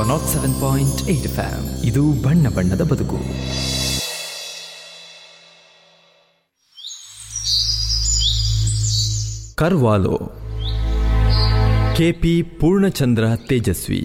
not seven point eight FM ಇದು ಬಣ್ಣ ಬಣ್ಣದ ಬದುಕು ಕರ್ವಾಲೋ ಕೆಪಿ ಪೂರ್ಣಚಂದ್ರ ತೇಜಸ್ವಿ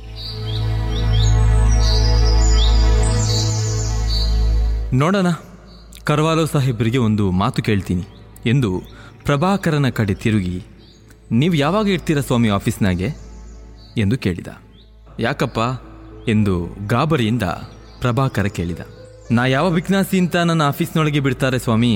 ನೋಡೋಣ ಕರ್ವಾಲೋ ಸಾಹೇಬರಿಗೆ ಒಂದು ಮಾತು ಕೇಳ್ತೀನಿ ಎಂದು ಪ್ರಭಾಕರನ ಕಡೆ ತಿರುಗಿ ನೀವು ಯಾವಾಗ ಇರ್ತೀರಾ ಸ್ವಾಮಿ ಆಫೀಸ್ನಾಗೆ ಎಂದು ಕೇಳಿದ ಯಾಕಪ್ಪ ಎಂದು ಗಾಬರಿಯಿಂದ ಪ್ರಭಾಕರ ಕೇಳಿದ ನಾ ಯಾವ ವಿಜ್ಞಾಸಿ ಅಂತ ನನ್ನ ಆಫೀಸ್ನೊಳಗೆ ಬಿಡ್ತಾರೆ ಸ್ವಾಮಿ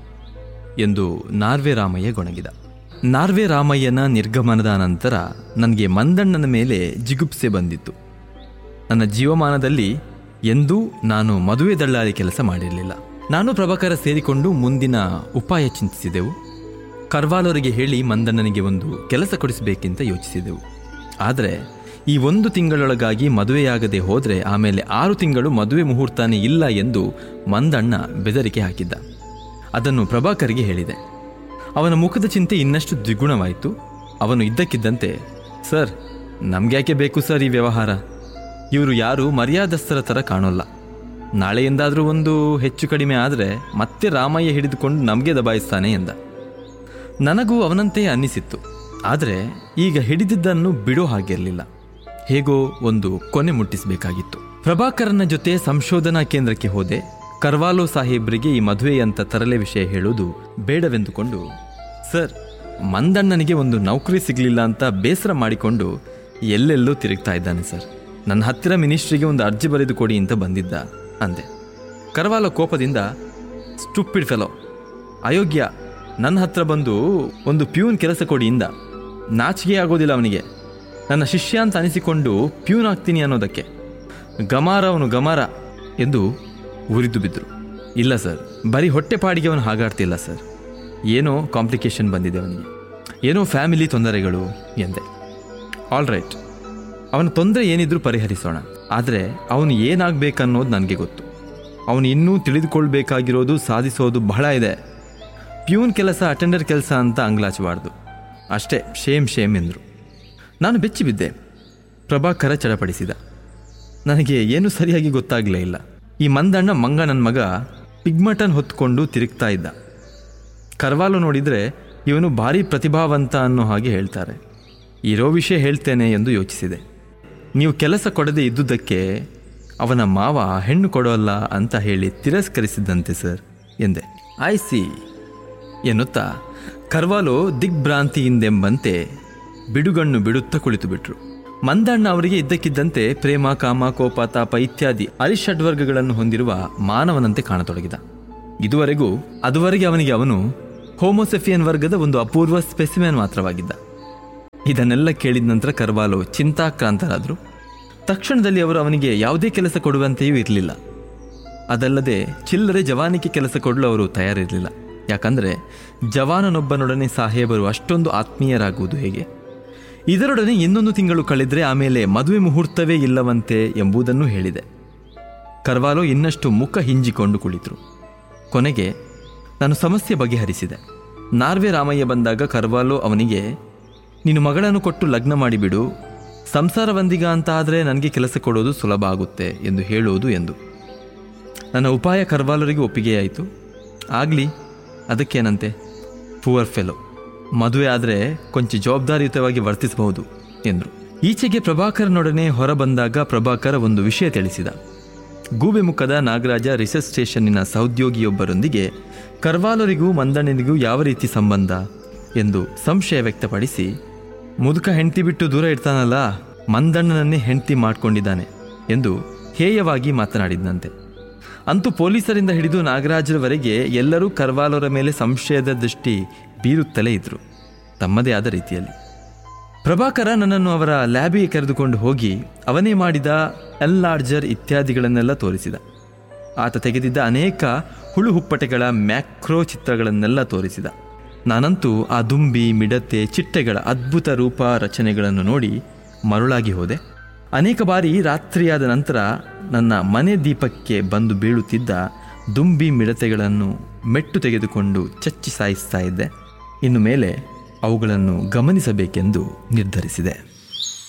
ಎಂದು ನಾರ್ವೆ ರಾಮಯ್ಯ ಗೊಣಗಿದ ನಾರ್ವೆ ರಾಮಯ್ಯನ ನಿರ್ಗಮನದ ನಂತರ ನನಗೆ ಮಂದಣ್ಣನ ಮೇಲೆ ಜಿಗುಪ್ಸೆ ಬಂದಿತ್ತು ನನ್ನ ಜೀವಮಾನದಲ್ಲಿ ಎಂದೂ ನಾನು ಮದುವೆ ದಳ್ಳಾಳಿ ಕೆಲಸ ಮಾಡಿರಲಿಲ್ಲ ನಾನು ಪ್ರಭಾಕರ ಸೇರಿಕೊಂಡು ಮುಂದಿನ ಉಪಾಯ ಚಿಂತಿಸಿದೆವು ಕರ್ವಾಲೋರಿಗೆ ಹೇಳಿ ಮಂದಣ್ಣನಿಗೆ ಒಂದು ಕೆಲಸ ಕೊಡಿಸಬೇಕೆಂತ ಯೋಚಿಸಿದೆವು ಆದರೆ ಈ ಒಂದು ತಿಂಗಳೊಳಗಾಗಿ ಮದುವೆಯಾಗದೆ ಹೋದರೆ ಆಮೇಲೆ ಆರು ತಿಂಗಳು ಮದುವೆ ಮುಹೂರ್ತನೇ ಇಲ್ಲ ಎಂದು ಮಂದಣ್ಣ ಬೆದರಿಕೆ ಹಾಕಿದ್ದ ಅದನ್ನು ಪ್ರಭಾಕರ್ಗೆ ಹೇಳಿದೆ ಅವನ ಮುಖದ ಚಿಂತೆ ಇನ್ನಷ್ಟು ದ್ವಿಗುಣವಾಯಿತು ಅವನು ಇದ್ದಕ್ಕಿದ್ದಂತೆ ಸರ್ ನಮ್ಗ್ಯಾಕೆ ಬೇಕು ಸರ್ ಈ ವ್ಯವಹಾರ ಇವರು ಯಾರು ಮರ್ಯಾದಸ್ಥರ ಥರ ಕಾಣೋಲ್ಲ ನಾಳೆಯಿಂದಾದರೂ ಒಂದು ಹೆಚ್ಚು ಕಡಿಮೆ ಆದರೆ ಮತ್ತೆ ರಾಮಯ್ಯ ಹಿಡಿದುಕೊಂಡು ನಮಗೆ ದಬಾಯಿಸ್ತಾನೆ ಎಂದ ನನಗೂ ಅವನಂತೆಯೇ ಅನ್ನಿಸಿತ್ತು ಆದರೆ ಈಗ ಹಿಡಿದಿದ್ದನ್ನು ಬಿಡೋ ಹಾಗಿರಲಿಲ್ಲ ಹೇಗೋ ಒಂದು ಕೊನೆ ಮುಟ್ಟಿಸಬೇಕಾಗಿತ್ತು ಪ್ರಭಾಕರನ ಜೊತೆ ಸಂಶೋಧನಾ ಕೇಂದ್ರಕ್ಕೆ ಹೋದೆ ಕರ್ವಾಲೋ ಸಾಹೇಬ್ರಿಗೆ ಈ ಮದುವೆಯಂತ ತರಲೆ ವಿಷಯ ಹೇಳೋದು ಬೇಡವೆಂದುಕೊಂಡು ಸರ್ ಮಂದಣ್ಣನಿಗೆ ಒಂದು ನೌಕರಿ ಸಿಗಲಿಲ್ಲ ಅಂತ ಬೇಸರ ಮಾಡಿಕೊಂಡು ಎಲ್ಲೆಲ್ಲೂ ತಿರುಗ್ತಾ ಇದ್ದಾನೆ ಸರ್ ನನ್ನ ಹತ್ತಿರ ಮಿನಿಸ್ಟ್ರಿಗೆ ಒಂದು ಅರ್ಜಿ ಬರೆದು ಕೊಡಿ ಅಂತ ಬಂದಿದ್ದ ಅಂದೆ ಕರ್ವಾಲೋ ಕೋಪದಿಂದ ಸ್ಟುಪಿಡ್ ಫೆಲೋ ಅಯೋಗ್ಯ ನನ್ನ ಹತ್ರ ಬಂದು ಒಂದು ಪ್ಯೂನ್ ಕೆಲಸ ಕೊಡಿ ಇಂದ ನಾಚಿಕೆ ಆಗೋದಿಲ್ಲ ಅವನಿಗೆ ನನ್ನ ಶಿಷ್ಯ ಅಂತ ಅನಿಸಿಕೊಂಡು ಪ್ಯೂನ್ ಆಗ್ತೀನಿ ಅನ್ನೋದಕ್ಕೆ ಗಮಾರ ಅವನು ಗಮಾರ ಎಂದು ಉರಿದು ಬಿದ್ದರು ಇಲ್ಲ ಸರ್ ಬರೀ ಹೊಟ್ಟೆಪಾಡಿಗೆ ಅವನು ಹಾಗಾಡ್ತಿಲ್ಲ ಸರ್ ಏನೋ ಕಾಂಪ್ಲಿಕೇಶನ್ ಬಂದಿದೆ ಅವನಿಗೆ ಏನೋ ಫ್ಯಾಮಿಲಿ ತೊಂದರೆಗಳು ಎಂದೆ ಆಲ್ ರೈಟ್ ಅವನ ತೊಂದರೆ ಏನಿದ್ರೂ ಪರಿಹರಿಸೋಣ ಆದರೆ ಅವನು ಏನಾಗಬೇಕನ್ನೋದು ನನಗೆ ಗೊತ್ತು ಅವನು ಇನ್ನೂ ತಿಳಿದುಕೊಳ್ಬೇಕಾಗಿರೋದು ಸಾಧಿಸೋದು ಬಹಳ ಇದೆ ಪ್ಯೂನ್ ಕೆಲಸ ಅಟೆಂಡರ್ ಕೆಲಸ ಅಂತ ಅಂಗ್ಲಾಚಬಾರ್ದು ಅಷ್ಟೇ ಶೇಮ್ ಶೇಮ್ ಎಂದರು ನಾನು ಬೆಚ್ಚಿ ಬಿದ್ದೆ ಪ್ರಭಾಕರ ಚಡಪಡಿಸಿದ ನನಗೆ ಏನೂ ಸರಿಯಾಗಿ ಗೊತ್ತಾಗಲೇ ಇಲ್ಲ ಈ ಮಂದಣ್ಣ ಮಂಗ ನನ್ನ ಮಗ ಪಿಗ್ಮಟನ್ ಹೊತ್ಕೊಂಡು ತಿರುಗ್ತಾ ಇದ್ದ ಕರ್ವಾಲು ನೋಡಿದರೆ ಇವನು ಭಾರಿ ಪ್ರತಿಭಾವಂತ ಅನ್ನೋ ಹಾಗೆ ಹೇಳ್ತಾರೆ ಇರೋ ವಿಷಯ ಹೇಳ್ತೇನೆ ಎಂದು ಯೋಚಿಸಿದೆ ನೀವು ಕೆಲಸ ಕೊಡದೆ ಇದ್ದುದಕ್ಕೆ ಅವನ ಮಾವ ಹೆಣ್ಣು ಕೊಡೋಲ್ಲ ಅಂತ ಹೇಳಿ ತಿರಸ್ಕರಿಸಿದ್ದಂತೆ ಸರ್ ಎಂದೆ ಐ ಸಿ ಎನ್ನುತ್ತಾ ಕರ್ವಾಲೋ ದಿಗ್ಭ್ರಾಂತಿಯಿಂದೆಂಬಂತೆ ಬಿಡುಗಣ್ಣು ಬಿಡುತ್ತಾ ಕುಳಿತು ಬಿಟ್ರು ಮಂದಣ್ಣ ಅವರಿಗೆ ಇದ್ದಕ್ಕಿದ್ದಂತೆ ಪ್ರೇಮ ಕಾಮ ಕೋಪ ತಾಪ ಇತ್ಯಾದಿ ಅರಿಷಡ್ವರ್ಗಗಳನ್ನು ಹೊಂದಿರುವ ಮಾನವನಂತೆ ಕಾಣತೊಡಗಿದ ಇದುವರೆಗೂ ಅದುವರೆಗೆ ಅವನಿಗೆ ಅವನು ಹೋಮೋಸೆಫಿಯನ್ ವರ್ಗದ ಒಂದು ಅಪೂರ್ವ ಸ್ಪೆಸಿಮೆನ್ ಮಾತ್ರವಾಗಿದ್ದ ಇದನ್ನೆಲ್ಲ ಕೇಳಿದ ನಂತರ ಕರ್ವಾಲೋ ಚಿಂತಾಕ್ರಾಂತರಾದರು ತಕ್ಷಣದಲ್ಲಿ ಅವರು ಅವನಿಗೆ ಯಾವುದೇ ಕೆಲಸ ಕೊಡುವಂತೆಯೂ ಇರಲಿಲ್ಲ ಅದಲ್ಲದೆ ಚಿಲ್ಲರೆ ಜವಾನಿಕೆ ಕೆಲಸ ಕೊಡಲು ಅವರು ತಯಾರಿರಲಿಲ್ಲ ಯಾಕಂದರೆ ಜವಾನನೊಬ್ಬನೊಡನೆ ಸಾಹೇಬರು ಅಷ್ಟೊಂದು ಆತ್ಮೀಯರಾಗುವುದು ಹೇಗೆ ಇದರೊಡನೆ ಇನ್ನೊಂದು ತಿಂಗಳು ಕಳೆದರೆ ಆಮೇಲೆ ಮದುವೆ ಮುಹೂರ್ತವೇ ಇಲ್ಲವಂತೆ ಎಂಬುದನ್ನು ಹೇಳಿದೆ ಕರ್ವಾಲೋ ಇನ್ನಷ್ಟು ಮುಖ ಹಿಂಜಿಕೊಂಡು ಕುಳಿತರು ಕೊನೆಗೆ ನಾನು ಸಮಸ್ಯೆ ಬಗೆಹರಿಸಿದೆ ನಾರ್ವೆ ರಾಮಯ್ಯ ಬಂದಾಗ ಕರ್ವಾಲೋ ಅವನಿಗೆ ನೀನು ಮಗಳನ್ನು ಕೊಟ್ಟು ಲಗ್ನ ಮಾಡಿಬಿಡು ಸಂಸಾರವಂದಿಗ ಅಂತ ಆದರೆ ನನಗೆ ಕೆಲಸ ಕೊಡೋದು ಸುಲಭ ಆಗುತ್ತೆ ಎಂದು ಹೇಳುವುದು ಎಂದು ನನ್ನ ಉಪಾಯ ಕರ್ವಾಲರಿಗೆ ಒಪ್ಪಿಗೆಯಾಯಿತು ಆಗಲಿ ಅದಕ್ಕೇನಂತೆ ಪುವರ್ ಫೆಲೋ ಮದುವೆ ಆದರೆ ಕೊಂಚ ಜವಾಬ್ದಾರಿಯುತವಾಗಿ ವರ್ತಿಸಬಹುದು ಎಂದರು ಈಚೆಗೆ ಪ್ರಭಾಕರನೊಡನೆ ಹೊರಬಂದಾಗ ಪ್ರಭಾಕರ ಒಂದು ವಿಷಯ ತಿಳಿಸಿದ ಗೂಬೆ ಮುಖದ ನಾಗರಾಜ ರಿಸರ್ಚ್ ಸ್ಟೇಷನ್ನಿನ ಸಹೋದ್ಯೋಗಿಯೊಬ್ಬರೊಂದಿಗೆ ಕರ್ವಾಲರಿಗೂ ಮಂದಣ್ಣನಿಗೂ ಯಾವ ರೀತಿ ಸಂಬಂಧ ಎಂದು ಸಂಶಯ ವ್ಯಕ್ತಪಡಿಸಿ ಮುದುಕ ಹೆಂಡತಿ ಬಿಟ್ಟು ದೂರ ಇರ್ತಾನಲ್ಲ ಮಂದಣ್ಣನನ್ನೇ ಹೆಂಡತಿ ಮಾಡ್ಕೊಂಡಿದ್ದಾನೆ ಎಂದು ಹೇಯವಾಗಿ ಮಾತನಾಡಿದ್ನಂತೆ ಅಂತೂ ಪೊಲೀಸರಿಂದ ಹಿಡಿದು ನಾಗರಾಜರವರೆಗೆ ಎಲ್ಲರೂ ಕರ್ವಾಲರ ಮೇಲೆ ಸಂಶಯದ ದೃಷ್ಟಿ ಬೀರುತ್ತಲೇ ಇದ್ದರು ತಮ್ಮದೇ ಆದ ರೀತಿಯಲ್ಲಿ ಪ್ರಭಾಕರ ನನ್ನನ್ನು ಅವರ ಲ್ಯಾಬಿಗೆ ಕರೆದುಕೊಂಡು ಹೋಗಿ ಅವನೇ ಮಾಡಿದ ಎಲ್ಲಾರ್ಜರ್ ಇತ್ಯಾದಿಗಳನ್ನೆಲ್ಲ ತೋರಿಸಿದ ಆತ ತೆಗೆದಿದ್ದ ಅನೇಕ ಹುಳು ಹುಪ್ಪಟೆಗಳ ಮ್ಯಾಕ್ರೋ ಚಿತ್ರಗಳನ್ನೆಲ್ಲ ತೋರಿಸಿದ ನಾನಂತೂ ಆ ದುಂಬಿ ಮಿಡತೆ ಚಿಟ್ಟೆಗಳ ಅದ್ಭುತ ರೂಪ ರಚನೆಗಳನ್ನು ನೋಡಿ ಮರುಳಾಗಿ ಹೋದೆ ಅನೇಕ ಬಾರಿ ರಾತ್ರಿಯಾದ ನಂತರ ನನ್ನ ಮನೆ ದೀಪಕ್ಕೆ ಬಂದು ಬೀಳುತ್ತಿದ್ದ ದುಂಬಿ ಮಿಡತೆಗಳನ್ನು ಮೆಟ್ಟು ತೆಗೆದುಕೊಂಡು ಚಚ್ಚಿ ಸಾಯಿಸ್ತಾ ಇದ್ದೆ ಇನ್ನು ಮೇಲೆ ಅವುಗಳನ್ನು ಗಮನಿಸಬೇಕೆಂದು ನಿರ್ಧರಿಸಿದೆ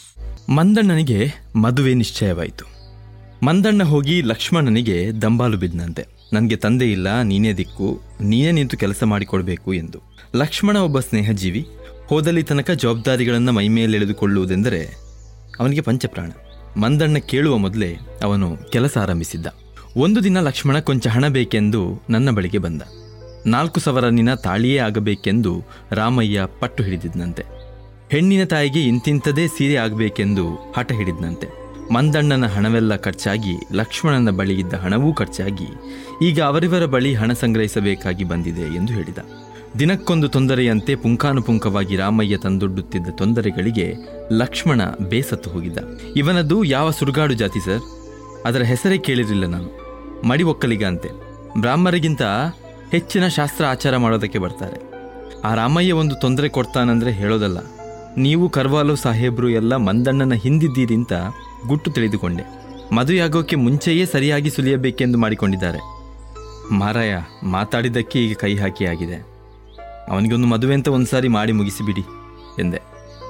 ಮಂದಣ್ಣನಿಗೆ ಮದುವೆ ನಿಶ್ಚಯವಾಯಿತು ಮಂದಣ್ಣ ಹೋಗಿ ಲಕ್ಷ್ಮಣನಿಗೆ ದಂಬಾಲು ಬಿದ್ದಂತೆ ನನಗೆ ತಂದೆ ಇಲ್ಲ ನೀನೇ ದಿಕ್ಕು ನೀನೇ ನಿಂತು ಕೆಲಸ ಮಾಡಿಕೊಡ್ಬೇಕು ಎಂದು ಲಕ್ಷ್ಮಣ ಒಬ್ಬ ಸ್ನೇಹಜೀವಿ ಹೋದಲ್ಲಿ ತನಕ ಜವಾಬ್ದಾರಿಗಳನ್ನು ಮೈಮೇಲೆಳೆದುಕೊಳ್ಳುವುದೆಂದರೆ ಅವನಿಗೆ ಪಂಚಪ್ರಾಣ ಮಂದಣ್ಣ ಕೇಳುವ ಮೊದಲೇ ಅವನು ಕೆಲಸ ಆರಂಭಿಸಿದ್ದ ಒಂದು ದಿನ ಲಕ್ಷ್ಮಣ ಕೊಂಚ ಹಣ ಬೇಕೆಂದು ನನ್ನ ಬಳಿಗೆ ಬಂದ ನಾಲ್ಕು ಸವರನಿನ ತಾಳಿಯೇ ಆಗಬೇಕೆಂದು ರಾಮಯ್ಯ ಪಟ್ಟು ಹಿಡಿದಿದ್ದಂತೆ ಹೆಣ್ಣಿನ ತಾಯಿಗೆ ಇಂತಿಂಥದೇ ಸೀರೆ ಆಗಬೇಕೆಂದು ಹಠ ಹಿಡಿದ್ನಂತೆ ಮಂದಣ್ಣನ ಹಣವೆಲ್ಲ ಖರ್ಚಾಗಿ ಲಕ್ಷ್ಮಣನ ಬಳಿ ಇದ್ದ ಹಣವೂ ಖರ್ಚಾಗಿ ಈಗ ಅವರಿವರ ಬಳಿ ಹಣ ಸಂಗ್ರಹಿಸಬೇಕಾಗಿ ಬಂದಿದೆ ಎಂದು ಹೇಳಿದ ದಿನಕ್ಕೊಂದು ತೊಂದರೆಯಂತೆ ಪುಂಖಾನುಪುಂಖವಾಗಿ ರಾಮಯ್ಯ ತಂದೊಡ್ಡುತ್ತಿದ್ದ ತೊಂದರೆಗಳಿಗೆ ಲಕ್ಷ್ಮಣ ಬೇಸತ್ತು ಹೋಗಿದ್ದ ಇವನದ್ದು ಯಾವ ಸುಡುಗಾಡು ಜಾತಿ ಸರ್ ಅದರ ಹೆಸರೇ ಕೇಳಿರಲಿಲ್ಲ ನಾನು ಮಡಿ ಒಕ್ಕಲಿಗ ಅಂತೆ ಬ್ರಾಹ್ಮರಿಗಿಂತ ಹೆಚ್ಚಿನ ಶಾಸ್ತ್ರ ಆಚಾರ ಮಾಡೋದಕ್ಕೆ ಬರ್ತಾರೆ ಆ ರಾಮಯ್ಯ ಒಂದು ತೊಂದರೆ ಕೊಡ್ತಾನಂದ್ರೆ ಹೇಳೋದಲ್ಲ ನೀವು ಕರ್ವಾಲು ಸಾಹೇಬ್ರು ಎಲ್ಲ ಮಂದಣ್ಣನ ಹಿಂದಿದ್ದೀರಿಂತ ಗುಟ್ಟು ತಿಳಿದುಕೊಂಡೆ ಮದುವೆಯಾಗೋಕೆ ಮುಂಚೆಯೇ ಸರಿಯಾಗಿ ಸುಲಿಯಬೇಕೆಂದು ಮಾಡಿಕೊಂಡಿದ್ದಾರೆ ಮಾರಾಯ ಮಾತಾಡಿದ್ದಕ್ಕೆ ಈಗ ಕೈ ಹಾಕಿ ಆಗಿದೆ ಅವನಿಗೊಂದು ಮದುವೆ ಅಂತ ಒಂದ್ಸಾರಿ ಮಾಡಿ ಮುಗಿಸಿಬಿಡಿ ಎಂದೆ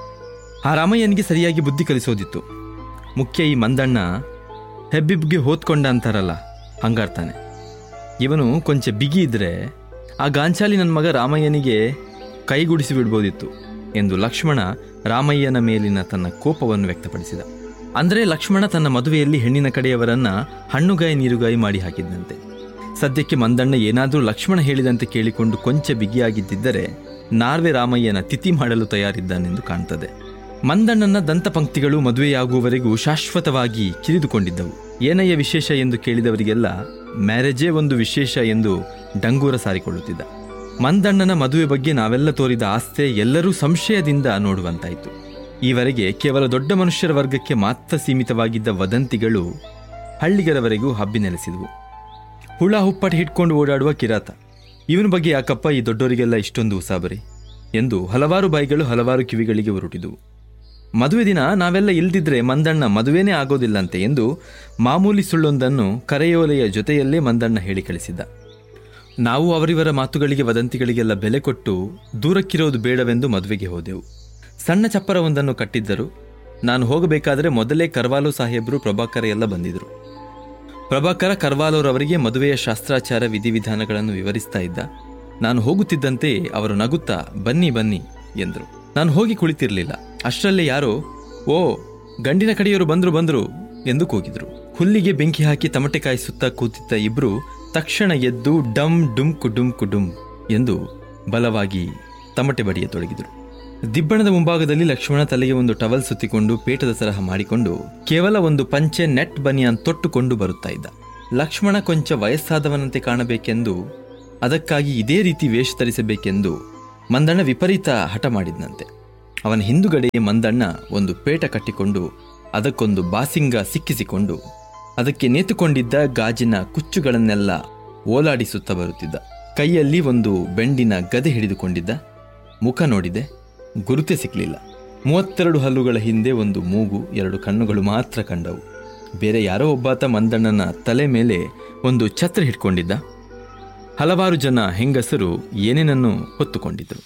ಆ ರಾಮಯ್ಯನಿಗೆ ಸರಿಯಾಗಿ ಬುದ್ಧಿ ಕಲಿಸೋದಿತ್ತು ಮುಖ್ಯ ಈ ಮಂದಣ್ಣ ಹೆಬ್ಬಿಬ್ಗೆ ಹೋದ್ಕೊಂಡ ಅಂತಾರಲ್ಲ ಹಂಗಾರ್ತಾನೆ ಇವನು ಕೊಂಚ ಬಿಗಿ ಇದ್ರೆ ಆ ಗಾಂಚಾಲಿ ನನ್ನ ಮಗ ರಾಮಯ್ಯನಿಗೆ ಕೈಗೂಡಿಸಿ ಬಿಡ್ಬೋದಿತ್ತು ಎಂದು ಲಕ್ಷ್ಮಣ ರಾಮಯ್ಯನ ಮೇಲಿನ ತನ್ನ ಕೋಪವನ್ನು ವ್ಯಕ್ತಪಡಿಸಿದ ಅಂದರೆ ಲಕ್ಷ್ಮಣ ತನ್ನ ಮದುವೆಯಲ್ಲಿ ಹೆಣ್ಣಿನ ಕಡೆಯವರನ್ನ ಹಣ್ಣುಗಾಯಿ ನೀರುಗಾಯಿ ಮಾಡಿ ಹಾಕಿದ್ದಂತೆ ಸದ್ಯಕ್ಕೆ ಮಂದಣ್ಣ ಏನಾದರೂ ಲಕ್ಷ್ಮಣ ಹೇಳಿದಂತೆ ಕೇಳಿಕೊಂಡು ಕೊಂಚ ಬಿಗಿಯಾಗಿದ್ದಿದ್ದರೆ ನಾರ್ವೆ ರಾಮಯ್ಯನ ತಿಥಿ ಮಾಡಲು ತಯಾರಿದ್ದಾನೆಂದು ಕಾಣ್ತದೆ ಮಂದಣ್ಣನ ದಂತಪಂಕ್ತಿಗಳು ಮದುವೆಯಾಗುವವರೆಗೂ ಶಾಶ್ವತವಾಗಿ ಕಿರಿದುಕೊಂಡಿದ್ದವು ಏನಯ್ಯ ವಿಶೇಷ ಎಂದು ಕೇಳಿದವರಿಗೆಲ್ಲ ಮ್ಯಾರೇಜೇ ಒಂದು ವಿಶೇಷ ಎಂದು ಡಂಗೂರ ಸಾರಿಕೊಳ್ಳುತ್ತಿದ್ದ ಮಂದಣ್ಣನ ಮದುವೆ ಬಗ್ಗೆ ನಾವೆಲ್ಲ ತೋರಿದ ಆಸ್ತೆ ಎಲ್ಲರೂ ಸಂಶಯದಿಂದ ನೋಡುವಂತಾಯಿತು ಈವರೆಗೆ ಕೇವಲ ದೊಡ್ಡ ಮನುಷ್ಯರ ವರ್ಗಕ್ಕೆ ಮಾತ್ರ ಸೀಮಿತವಾಗಿದ್ದ ವದಂತಿಗಳು ಹಳ್ಳಿಗರವರೆಗೂ ಹಬ್ಬಿ ನೆಲೆಸಿದವು ಹುಳ ಹುಪ್ಪಟ ಹಿಡ್ಕೊಂಡು ಓಡಾಡುವ ಕಿರಾತ ಇವನ ಬಗ್ಗೆ ಯಾಕಪ್ಪ ಈ ದೊಡ್ಡವರಿಗೆಲ್ಲ ಇಷ್ಟೊಂದು ಉಸಾಬರಿ ಎಂದು ಹಲವಾರು ಬಾಯಿಗಳು ಹಲವಾರು ಕಿವಿಗಳಿಗೆ ಹೊರಟಿದುವು ಮದುವೆ ದಿನ ನಾವೆಲ್ಲ ಇಲ್ದಿದ್ರೆ ಮಂದಣ್ಣ ಮದುವೆನೇ ಆಗೋದಿಲ್ಲಂತೆ ಎಂದು ಮಾಮೂಲಿ ಸುಳ್ಳೊಂದನ್ನು ಕರೆಯೋಲೆಯ ಜೊತೆಯಲ್ಲೇ ಮಂದಣ್ಣ ಹೇಳಿ ಕಳಿಸಿದ್ದ ನಾವು ಅವರಿವರ ಮಾತುಗಳಿಗೆ ವದಂತಿಗಳಿಗೆಲ್ಲ ಬೆಲೆ ಕೊಟ್ಟು ದೂರಕ್ಕಿರೋದು ಬೇಡವೆಂದು ಮದುವೆಗೆ ಹೋದೆವು ಸಣ್ಣ ಚಪ್ಪರವೊಂದನ್ನು ಕಟ್ಟಿದ್ದರು ನಾನು ಹೋಗಬೇಕಾದರೆ ಮೊದಲೇ ಕರ್ವಾಲು ಸಾಹೇಬರು ಪ್ರಭಾಕರ ಎಲ್ಲ ಬಂದಿದ್ರು ಪ್ರಭಾಕರ ಕರ್ವಾಲೋರವರಿಗೆ ಮದುವೆಯ ಶಾಸ್ತ್ರಾಚಾರ ವಿಧಿವಿಧಾನಗಳನ್ನು ವಿವರಿಸ್ತಾ ಇದ್ದ ನಾನು ಹೋಗುತ್ತಿದ್ದಂತೆ ಅವರು ನಗುತ್ತಾ ಬನ್ನಿ ಬನ್ನಿ ಎಂದರು ನಾನು ಹೋಗಿ ಕುಳಿತಿರಲಿಲ್ಲ ಅಷ್ಟರಲ್ಲೇ ಯಾರೋ ಓ ಗಂಡಿನ ಕಡೆಯವರು ಬಂದ್ರು ಬಂದ್ರು ಎಂದು ಕೂಗಿದ್ರು ಹುಲ್ಲಿಗೆ ಬೆಂಕಿ ಹಾಕಿ ತಮಟೆ ಕಾಯಿಸುತ್ತಾ ಕೂತಿದ್ದ ಇಬ್ರು ತಕ್ಷಣ ಎದ್ದು ಡಮ್ ಡುಮ್ಕು ಡುಮ್ಕು ಡುಮ್ ಎಂದು ಬಲವಾಗಿ ತಮಟೆ ಬಡಿಯತೊಡಗಿದರು ದಿಬ್ಬಣದ ಮುಂಭಾಗದಲ್ಲಿ ಲಕ್ಷ್ಮಣ ತಲೆಗೆ ಒಂದು ಟವಲ್ ಸುತ್ತಿಕೊಂಡು ಪೇಟದ ತರಹ ಮಾಡಿಕೊಂಡು ಕೇವಲ ಒಂದು ಪಂಚೆ ನೆಟ್ ಬನಿಯಾನ್ ತೊಟ್ಟುಕೊಂಡು ಬರುತ್ತಾ ಇದ್ದ ಲಕ್ಷ್ಮಣ ಕೊಂಚ ವಯಸ್ಸಾದವನಂತೆ ಕಾಣಬೇಕೆಂದು ಅದಕ್ಕಾಗಿ ಇದೇ ರೀತಿ ವೇಷ ಧರಿಸಬೇಕೆಂದು ಮಂದಣ್ಣ ವಿಪರೀತ ಹಠ ಮಾಡಿದ್ನಂತೆ ಅವನ ಹಿಂದುಗಡೆ ಮಂದಣ್ಣ ಒಂದು ಪೇಟ ಕಟ್ಟಿಕೊಂಡು ಅದಕ್ಕೊಂದು ಬಾಸಿಂಗ ಸಿಕ್ಕಿಸಿಕೊಂಡು ಅದಕ್ಕೆ ನೇತುಕೊಂಡಿದ್ದ ಗಾಜಿನ ಕುಚ್ಚುಗಳನ್ನೆಲ್ಲ ಓಲಾಡಿಸುತ್ತಾ ಬರುತ್ತಿದ್ದ ಕೈಯಲ್ಲಿ ಒಂದು ಬೆಂಡಿನ ಗದೆ ಹಿಡಿದುಕೊಂಡಿದ್ದ ಮುಖ ನೋಡಿದೆ ಗುರುತೇ ಸಿಕ್ಕಲಿಲ್ಲ ಮೂವತ್ತೆರಡು ಹಲ್ಲುಗಳ ಹಿಂದೆ ಒಂದು ಮೂಗು ಎರಡು ಕಣ್ಣುಗಳು ಮಾತ್ರ ಕಂಡವು ಬೇರೆ ಯಾರೋ ಒಬ್ಬಾತ ಮಂದಣ್ಣನ ತಲೆ ಮೇಲೆ ಒಂದು ಛತ್ರ ಹಿಡ್ಕೊಂಡಿದ್ದ ಹಲವಾರು ಜನ ಹೆಂಗಸರು ಏನೇನನ್ನು ಹೊತ್ತುಕೊಂಡಿದ್ದರು